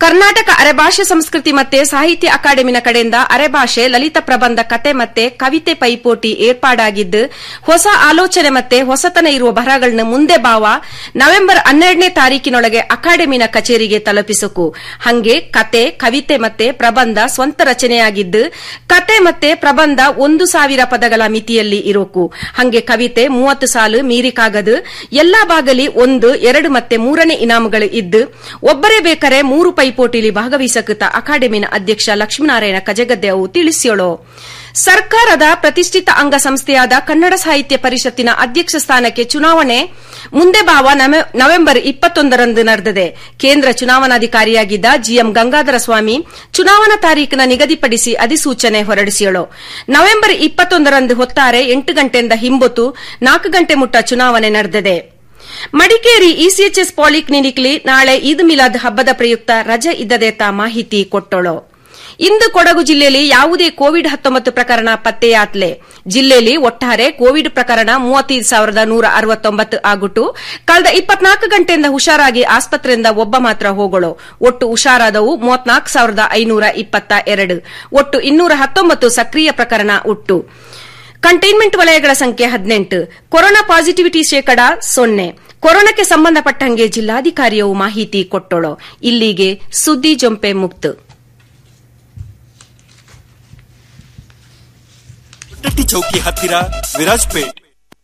ಕರ್ನಾಟಕ ಅರೆಭಾಷೆ ಸಂಸ್ಕೃತಿ ಮತ್ತೆ ಸಾಹಿತ್ಯ ಅಕಾಡೆಮಿನ ಕಡೆಯಿಂದ ಅರೆಭಾಷೆ ಲಲಿತ ಪ್ರಬಂಧ ಕತೆ ಮತ್ತೆ ಕವಿತೆ ಪೈಪೋಟಿ ಏರ್ಪಾಡಾಗಿದ್ದು ಹೊಸ ಆಲೋಚನೆ ಮತ್ತೆ ಹೊಸತನ ಇರುವ ಬರಹಗಳನ್ನ ಮುಂದೆ ಬಾವ ನವೆಂಬರ್ ಹನ್ನೆರಡನೇ ತಾರೀಕಿನೊಳಗೆ ಅಕಾಡೆಮಿನ ಕಚೇರಿಗೆ ತಲುಪಿಸಕು ಹಂಗೆ ಕತೆ ಕವಿತೆ ಮತ್ತೆ ಪ್ರಬಂಧ ಸ್ವಂತ ರಚನೆಯಾಗಿದ್ದು ಕತೆ ಮತ್ತೆ ಪ್ರಬಂಧ ಒಂದು ಸಾವಿರ ಪದಗಳ ಮಿತಿಯಲ್ಲಿ ಇರೋಕು ಹಂಗೆ ಕವಿತೆ ಮೂವತ್ತು ಸಾಲು ಮೀರಿಕಾಗದು ಎಲ್ಲಾ ಬಾಗಲಿ ಒಂದು ಎರಡು ಮತ್ತೆ ಮೂರನೇ ಇನಾಮುಗಳು ಇದ್ದು ಒಬ್ಬರೇ ಬೇಕಾರೆ ಮೂರು ಪೈಪೋಟಿಲಿ ಭಾಗವಹಿಸಕುತ್ತ ಅಕಾಡೆಮಿನ ಅಧ್ಯಕ್ಷ ಲಕ್ಷ್ಮೀನಾರಾಯಣ ಕಜಗದ್ದೆ ಅವು ತಿಳಿಸಿಯೋಳು ಸರ್ಕಾರದ ಪ್ರತಿಷ್ಠಿತ ಅಂಗಸಂಸ್ಥೆಯಾದ ಕನ್ನಡ ಸಾಹಿತ್ಯ ಪರಿಷತ್ತಿನ ಅಧ್ಯಕ್ಷ ಸ್ಥಾನಕ್ಕೆ ಚುನಾವಣೆ ಮುಂದೆ ಬಾವ ನವೆ- ನವೆಂಬರ್ ಇಪ್ಪತ್ತೊಂದರಂದು ನಡೆದಿದೆ ಕೇಂದ್ರ ಚುನಾವಣಾಧಿಕಾರಿಯಾಗಿದ್ದ ಜಿಎಂ ಗಂಗಾಧರ ಸ್ವಾಮಿ ಚುನಾವಣಾ ತಾರೀಖಿನ ನಿಗದಿಪಡಿಸಿ ಅಧಿಸೂಚನೆ ಹೊರಡಿಸಿಯಳು ನವೆಂಬರ್ ಇಪ್ಪತ್ತೊಂದರಂದು ಹೊತ್ತಾರೆ ಎಂಟು ಗಂಟೆಯಿಂದ ಹಿಂಬೊತ್ತು ನಾಲ್ಕು ಗಂಟೆ ಮುಟ್ಟ ಚುನಾವಣೆ ನಡೆದಿದೆ ಮಡಿಕೇರಿ ಇಸಿಎಚ್ಎಸ್ ಪಾಲಿಕ್ಲಿನಿಕ್ಲಿ ನಾಳೆ ಈದ್ ಮಿಲಾದ್ ಹಬ್ಬದ ಪ್ರಯುಕ್ತ ರಜೆ ಇದ್ದದೇತ ಮಾಹಿತಿ ಕೊಟ್ಟಳು ಇಂದು ಕೊಡಗು ಜಿಲ್ಲೆಯಲ್ಲಿ ಯಾವುದೇ ಕೋವಿಡ್ ಹತ್ತೊಂಬತ್ತು ಪ್ರಕರಣ ಪತ್ತೆಯಾತ್ಲೆ ಜಿಲ್ಲೆಯಲ್ಲಿ ಒಟ್ಟಾರೆ ಕೋವಿಡ್ ಪ್ರಕರಣ ಮೂವತ್ತೈದು ಸಾವಿರದ ನೂರ ಅರವತ್ತೊಂಬತ್ತು ಆಗಿಟ್ಟು ಕಳೆದ ಇಪ್ಪತ್ನಾಲ್ಕು ಗಂಟೆಯಿಂದ ಹುಷಾರಾಗಿ ಆಸ್ಪತ್ರೆಯಿಂದ ಒಬ್ಬ ಮಾತ್ರ ಹೋಗಳು ಒಟ್ಟು ಹುಷಾರಾದವು ಮೂವತ್ನಾಲ್ಕು ಸಾವಿರದ ಐನೂರ ಇಪ್ಪತ್ತ ಎರಡು ಒಟ್ಟು ಇನ್ನೂರ ಹತ್ತೊಂಬತ್ತು ಸಕ್ರಿಯ ಪ್ರಕರಣ ಉಟ್ಟು ಕಂಟೈನ್ಮೆಂಟ್ ವಲಯಗಳ ಸಂಖ್ಯೆ ಹದಿನೆಂಟು ಕೊರೋನಾ ಪಾಸಿಟಿವಿಟಿ ಶೇಕಡ ಸೊನ್ನೆ ಕೊರೋನಾಕ್ಕೆ ಸಂಬಂಧಪಟ್ಟಂಗೆ ಜಿಲ್ಲಾಧಿಕಾರಿಯು ಮಾಹಿತಿ ಕೊಟ್ಟಳು ಇಲ್ಲಿಗೆ ಸುದ್ದಿ ಜೊಂಪೆ ಮುಕ್ತು ಟಟ್ಟಿ ಚೌಕಿ ಹತ್ತಿರ ವಿರಾಜ್ಪೇಟ್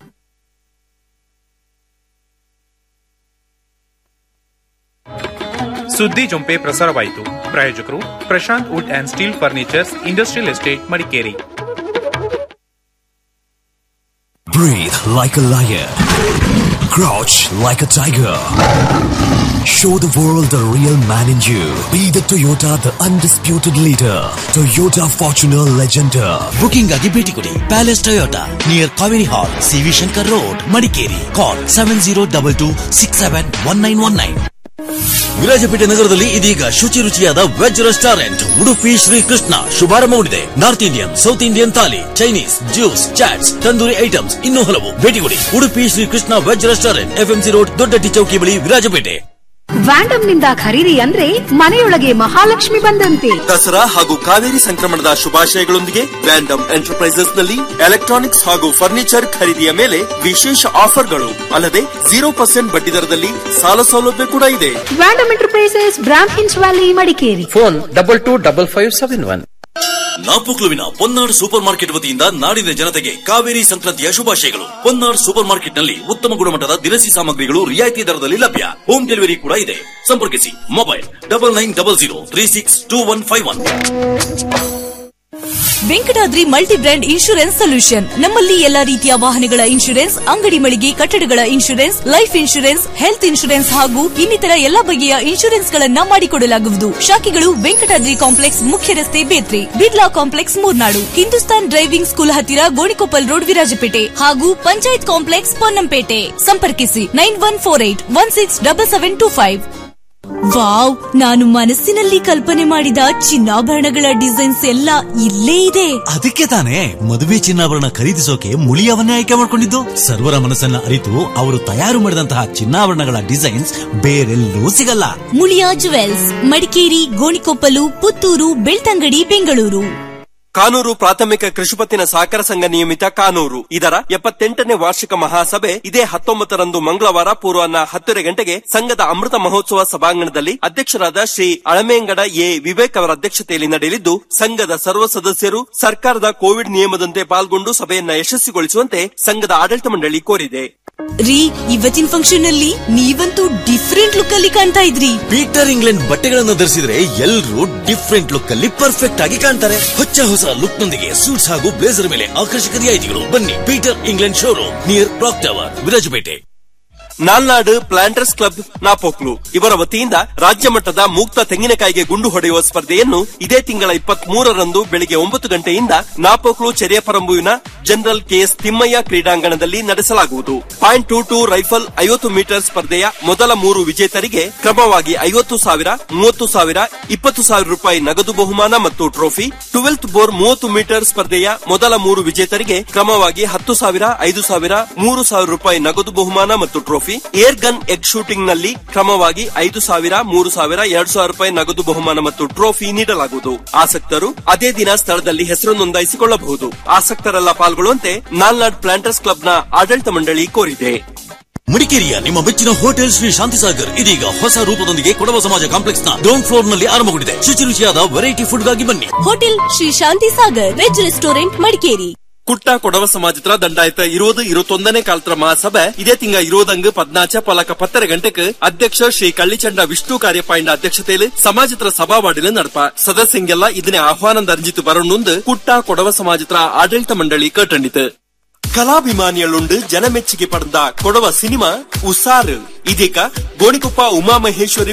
ಸುದ್ದಿ ಜೊಂಪೆ ಪ್ರಸಾರವಾಯಿತು ಪ್ರಾಯೋಜಕರು Prashanth wood and steel furnitures industrial estate Madikeri Breathe like a lion. Crouch like a tiger. Show the world the real man in you. Be the Toyota, the undisputed leader. Toyota Fortuner Legender. Booking ಆಗಿ ಭೇಟಿ ಕೊಡಿ palace Toyota near Kaveri hall CV Shankar road Madikeri call seven zero double two six seven one nine one nine Virajpet ನಗರದಲ್ಲಿ ಇದೀಗ ಶುಚಿ ರುಚಿಯಾದ veg restaurant Udupi Shri Krishna ಶುಭಾರಂಭಗೊಂಡಿದೆ north Indian south Indian thali Chinese juice chaats tandoori items ಇನ್ನೂ ಹಲವು ಭೇಟಿ ಕೊಡಿ Udupi Shri Krishna veg restaurant FMC road ದೊಡ್ಡ ಚೌಕಿ ಬಳಿ ವಿರಾಜಪೇಟೆ ವ್ಯಾಂಡಮ್ ನಿಂದ ಖರೀದಿ ಅಂದ್ರೆ ಮನೆಯೊಳಗೆ ಮಹಾಲಕ್ಷ್ಮಿ ಬಂದಂತೆ ದಸರಾ ಹಾಗೂ ಕಾವೇರಿ ಸಂಕ್ರಮಣದ ಶುಭಾಶಯಗಳೊಂದಿಗೆ ವ್ಯಾಂಡಮ್ ಎಂಟರ್ಪ್ರೈಸಸ್ ನಲ್ಲಿ ಎಲೆಕ್ಟ್ರಾನಿಕ್ಸ್ ಹಾಗೂ ಫರ್ನಿಚರ್ ಖರೀದಿಯ ಮೇಲೆ ವಿಶೇಷ ಆಫರ್ಗಳು ಅಲ್ಲದೆ ಜೀರೋ ಪರ್ಸೆಂಟ್ ಬಡ್ಡಿ ದರದಲ್ಲಿ ಸಾಲ ಸೌಲಭ್ಯ ಕೂಡ ಇದೆ ವ್ಯಾಂಡಮ್ ಎಂಟರ್ಪ್ರೈಸಸ್ ಬ್ರಾಮ್ ಹಿನ್ಸ್ valley Madikeri phone double two double five seven one ನಾಪುಕ್ಲುವಿನ ಪೊನ್ನಾಡ್ ಸೂಪರ್ ಮಾರ್ಕೆಟ್ ವತಿಯಿಂದ ನಾಡಿನ ಜನತೆಗೆ ಕಾವೇರಿ ಸಂಕ್ರಾಂತಿಯ ಶುಭಾಶಯಗಳು ಪೊನ್ನಾಡ್ ಸೂಪರ್ ಮಾರ್ಕೆಟ್ ನಲ್ಲಿ ಉತ್ತಮ ಗುಣಮಟ್ಟದ ದಿನಸಿ ಸಾಮಗ್ರಿಗಳು ರಿಯಾಯಿತಿ ದರದಲ್ಲಿ ಲಭ್ಯ ಹೋಮ್ ಡೆಲಿವರಿ ಕೂಡ ಇದೆ ಸಂಪರ್ಕಿಸಿ mobile double nine double zero three six two one five one Venkatadri multi brand insurance solution ನಮ್ಮಲ್ಲಿ ಎಲ್ಲಾ ರೀತಿಯ ವಾಹನಗಳ ಇನ್ಶೂರೆನ್ಸ್ ಅಂಗಡಿ ಮಳಿಗೆ ಕಟ್ಟಡಗಳ insurance life insurance health insurance ಹಾಗೂ ಇನ್ನಿತರ ಎಲ್ಲಾ ಬಗೆಯ ಇನ್ಶೂರೆನ್ಸ್ ಗಳನ್ನ ಮಾಡಿಕೊಡಲಾಗುವುದು ಶಾಖೆಗಳು ವೆಂಕಟಾದ್ರಿ ಕಾಂಪ್ಲೆಕ್ಸ್ ಮುಖ್ಯ ರಸ್ತೆ Bethri Birla complex Murnad Hindustan driving school ಹತ್ತಿರ ಗೋಣಿಕೊಪ್ಪಲ್ ರೋಡ್ ವಿರಾಜಪೇಟೆ ಹಾಗೂ ಪಂಚಾಯತ್ ಕಾಂಪ್ಲೆಕ್ಸ್ ಪೊನ್ನಂಪೇಟೆ ಸಂಪರ್ಕಿಸಿ nine one four eight one six double seven two five wow ನಾನು ಮನಸ್ಸಿನಲ್ಲಿ ಕಲ್ಪನೆ ಮಾಡಿದ ಚಿನ್ನಾಭರಣಗಳ ಡಿಸೈನ್ಸ್ ಎಲ್ಲ ಇಲ್ಲೇ ಇದೆ ಅದಕ್ಕೆ ತಾನೇ ಮದುವೆ ಚಿನ್ನಾಭರಣ ಖರೀದಿಸೋಕೆ ಮುಳಿಯವನ್ನೇ ಆಯ್ಕೆ ಮಾಡಿಕೊಂಡಿದ್ದು ಸರ್ವರ ಮನಸ್ಸನ್ನ ಅರಿತು ಅವರು ತಯಾರು ಮಾಡಿದಂತಹ ಚಿನ್ನಾಭರಣಗಳ ಡಿಸೈನ್ಸ್ ಬೇರೆಲ್ಲೂ ಸಿಗಲ್ಲ ಮುಳಿಯಾ ಜುವೆಲ್ಸ್ ಮಡಿಕೇರಿ ಗೋಣಿಕೊಪ್ಪಲು ಪುತ್ತೂರು ಬೆಳ್ತಂಗಡಿ ಬೆಂಗಳೂರು ಕಾನೂರು ಪ್ರಾಥಮಿಕ ಕೃಷಿಪತ್ತಿನ ಸಹಕಾರ ಸಂಘ ನಿಯಮಿತ ಕಾನೂರು ಇದರ ಎಪ್ಪತ್ತೆಂಟನೇ ವಾರ್ಷಿಕ ಮಹಾಸಭೆ ಇದೇ ಹತ್ತೊಂಬತ್ತರಂದು ಮಂಗಳವಾರ ಪೂರ್ವಾಹ್ನ ಹತ್ತರ ಗಂಟೆಗೆ ಸಂಘದ ಅಮೃತ ಮಹೋತ್ಸವ ಸಭಾಂಗಣದಲ್ಲಿ ಅಧ್ಯಕ್ಷರಾದ ಶ್ರೀ ಅಳಮೇಂಗಡ ಎ ವಿವೇಕ್ ಅವರ ಅಧ್ಯಕ್ಷತೆಯಲ್ಲಿ ನಡೆಯಲಿದ್ದು ಸಂಘದ ಸರ್ವ ಸದಸ್ಯರು ಸರ್ಕಾರದ ಕೋವಿಡ್ ನಿಯಮದಂತೆ ಪಾಲ್ಗೊಂಡು ಸಭೆಯನ್ನ ಯಶಸ್ವಿಗೊಳಿಸುವಂತೆ ಸಂಘದ ಆಡಳಿತ ಮಂಡಳಿ ಕೋರಿದೆ ರೀ ಇವತ್ತಿನ ಫಂಕ್ಷನ್ ಅಲ್ಲಿ ನೀವಂತೂ ಡಿಫ್ರೆಂಟ್ ಲುಕ್ ಅಲ್ಲಿ ಕಾಣ್ತಾ ಇದ್ರಿ ಪೀಟರ್ ಇಂಗ್ಲೆಂಡ್ ಬಟ್ಟೆಗಳನ್ನು ಧರಿಸಿದ್ರೆ ಎಲ್ಲರೂ ಡಿಫ್ರೆಂಟ್ ಲುಕ್ ಅಲ್ಲಿ ಪರ್ಫೆಕ್ಟ್ ಆಗಿ ಕಾಣ್ತಾರೆ ಹೊಚ್ಚ ಹೊಸ ಲುಕ್ ನೊಂದಿಗೆ ಸೂಟ್ಸ್ ಹಾಗೂ ಬ್ಲೇಸರ್ ಮೇಲೆ ಆಕರ್ಷಕ ರಿಯಾಯಿತಿಗಳು ಬನ್ನಿ Peter England showroom near clock tower Virajpet Nalnad planters club Napoklu ಇವರ ವತಿಯಿಂದ ರಾಜ್ಯ ಮಟ್ಟದ ಮುಕ್ತ ತೆಂಗಿನಕಾಯಿಗೆ ಗುಂಡು ಹೊಡೆಯುವ ಸ್ಪರ್ಧೆಯನ್ನು ಇದೇ ತಿಂಗಳ ಇಪ್ಪತ್ತ್ ಮೂರರಂದು ಬೆಳಿಗ್ಗೆ ಒಂಬತ್ತು ಗಂಟೆಯಿಂದ ನಾಪೋಕ್ಲು ಚೆರಿಯಪರಂಬುವಿನ ಜನರಲ್ ಕೆಎಸ್ ತಿಮ್ಮಯ್ಯ ಕ್ರೀಡಾಂಗಣದಲ್ಲಿ ನಡೆಸಲಾಗುವುದು ಪಾಯಿಂಟ್ ಟೂ ಟೂ ರೈಫಲ್ ಐವತ್ತು ಮೀಟರ್ ಸ್ಪರ್ಧೆಯ ಮೊದಲ ಮೂರು ವಿಜೇತರಿಗೆ ಕ್ರಮವಾಗಿ ಐವತ್ತು ಸಾವಿರ ಮೂವತ್ತು ಸಾವಿರ ಇಪ್ಪತ್ತು ಸಾವಿರ ರೂಪಾಯಿ ನಗದು ಬಹುಮಾನ ಮತ್ತು ಟ್ರೋಫಿ ಟ್ವೆಲ್ತ್ ಬೋರ್ ಮೂವತ್ತು ಮೀಟರ್ ಸ್ಪರ್ಧೆಯ ಮೊದಲ ಮೂರು ವಿಜೇತರಿಗೆ ಕ್ರಮವಾಗಿ ಹತ್ತು ಸಾವಿರ ಐದು ಸಾವಿರ ಮೂರು ಸಾವಿರ ರೂಪಾಯಿ ನಗದು ಬಹುಮಾನ ಮತ್ತು trophy trophy air gun egg shooting ನಲ್ಲಿ ಕ್ರಮವಾಗಿ ಐದು ಸಾವಿರ ಮೂರು ಸಾವಿರ ಎರಡು ಸಾವಿರ ರೂಪಾಯಿ ನಗದು ಬಹುಮಾನ ಮತ್ತು ಟ್ರೋಫಿ ನೀಡಲಾಗುವುದು ಆಸಕ್ತರು ಅದೇ ದಿನ ಸ್ಥಳದಲ್ಲಿ ಹೆಸರು ನೋಂದಾಯಿಸಿಕೊಳ್ಳಬಹುದು ಆಸಕ್ತರೆಲ್ಲ ಪಾಲ್ಗೊಳ್ಳುವಂತೆ ನಾಲ್ನಾಡ್ ಪ್ಲಾಂಟರ್ಸ್ ಕ್ಲಬ್ನ ಆಡಳಿತ ಮಂಡಳಿ ಕೋರಿದೆ ಮಡಿಕೇರಿಯ ನಿಮ್ಮ ಮೆಚ್ಚಿನ ಹೋಟೆಲ್ ಶ್ರೀ ಶಾಂತಿಸಾಗರ್ ಇದೀಗ ಹೊಸ ರೂಪದೊಂದಿಗೆ ಕೊಡವ ಸಮಾಜ ಕಾಂಪ್ಲೆಕ್ಸ್ ನ ಗ್ರೌಂಡ್ ಫ್ಲೋರ್ ನಲ್ಲಿ ಆರಂಭಗೊಂಡಿದೆ ಶುಚಿ ರುಚಿಯಾದ ವೆರೈಟಿ ಫುಡ್ ಗಾಗಿ ಬನ್ನಿ hotel Shri Shanti Sagar veg restaurant Madikeri Kutta Kodava ಸಮಾಜತ್ರ ದಂಡಾಯತ ಇರುವುದು ഇരുപത്തൊന്നನೇ ಕಾಲತ್ರ ಮಹಾಸಭೆ ಇದೇ ತಿಂಗ ഇരുപതಂಗ್ ಪದ್ನಾಚ ಪಲಕ ಪತ್ತರ ಗಂಟೆಕ್ ಅಧ್ಯಕ್ಷ ಶ್ರೀ ಕಳ್ಳಿಚಂಡ ವಿಷ್ಣು ಕಾರ್ಯಪಾಯಿಂದ ಅಧ್ಯಕ್ಷತೆಯಲ್ಲಿ ಸಮಾಜತ್ರ ಸಭಾವಾಡಿಲು ನಡಪ ಸದಸ್ಯಂಗೆಲ್ಲ ಇದನ್ನೇ ಆಹ್ವಾನ ಅರ್ಜಿತು ಬರೋಣುಂದು ಕುಟ್ಟ ಕೊಡವ ಸಮಾಜತ್ರ ಆಡಳಿತ ಮಂಡಳಿ ಕೇಟಂಡಿತು ಕಲಾಭಿಮಾನಿಯಳುಂಡು ಜನಮೆಚ್ಚುಗೆ ಪಡೆದ ಕೊಡವ ಸಿನಿಮಾ ಉಸಾರು ಇದೀಗ ಗೋಣಿಕೊಪ್ಪ ಉಮಾಮಹೇಶ್ವರಿ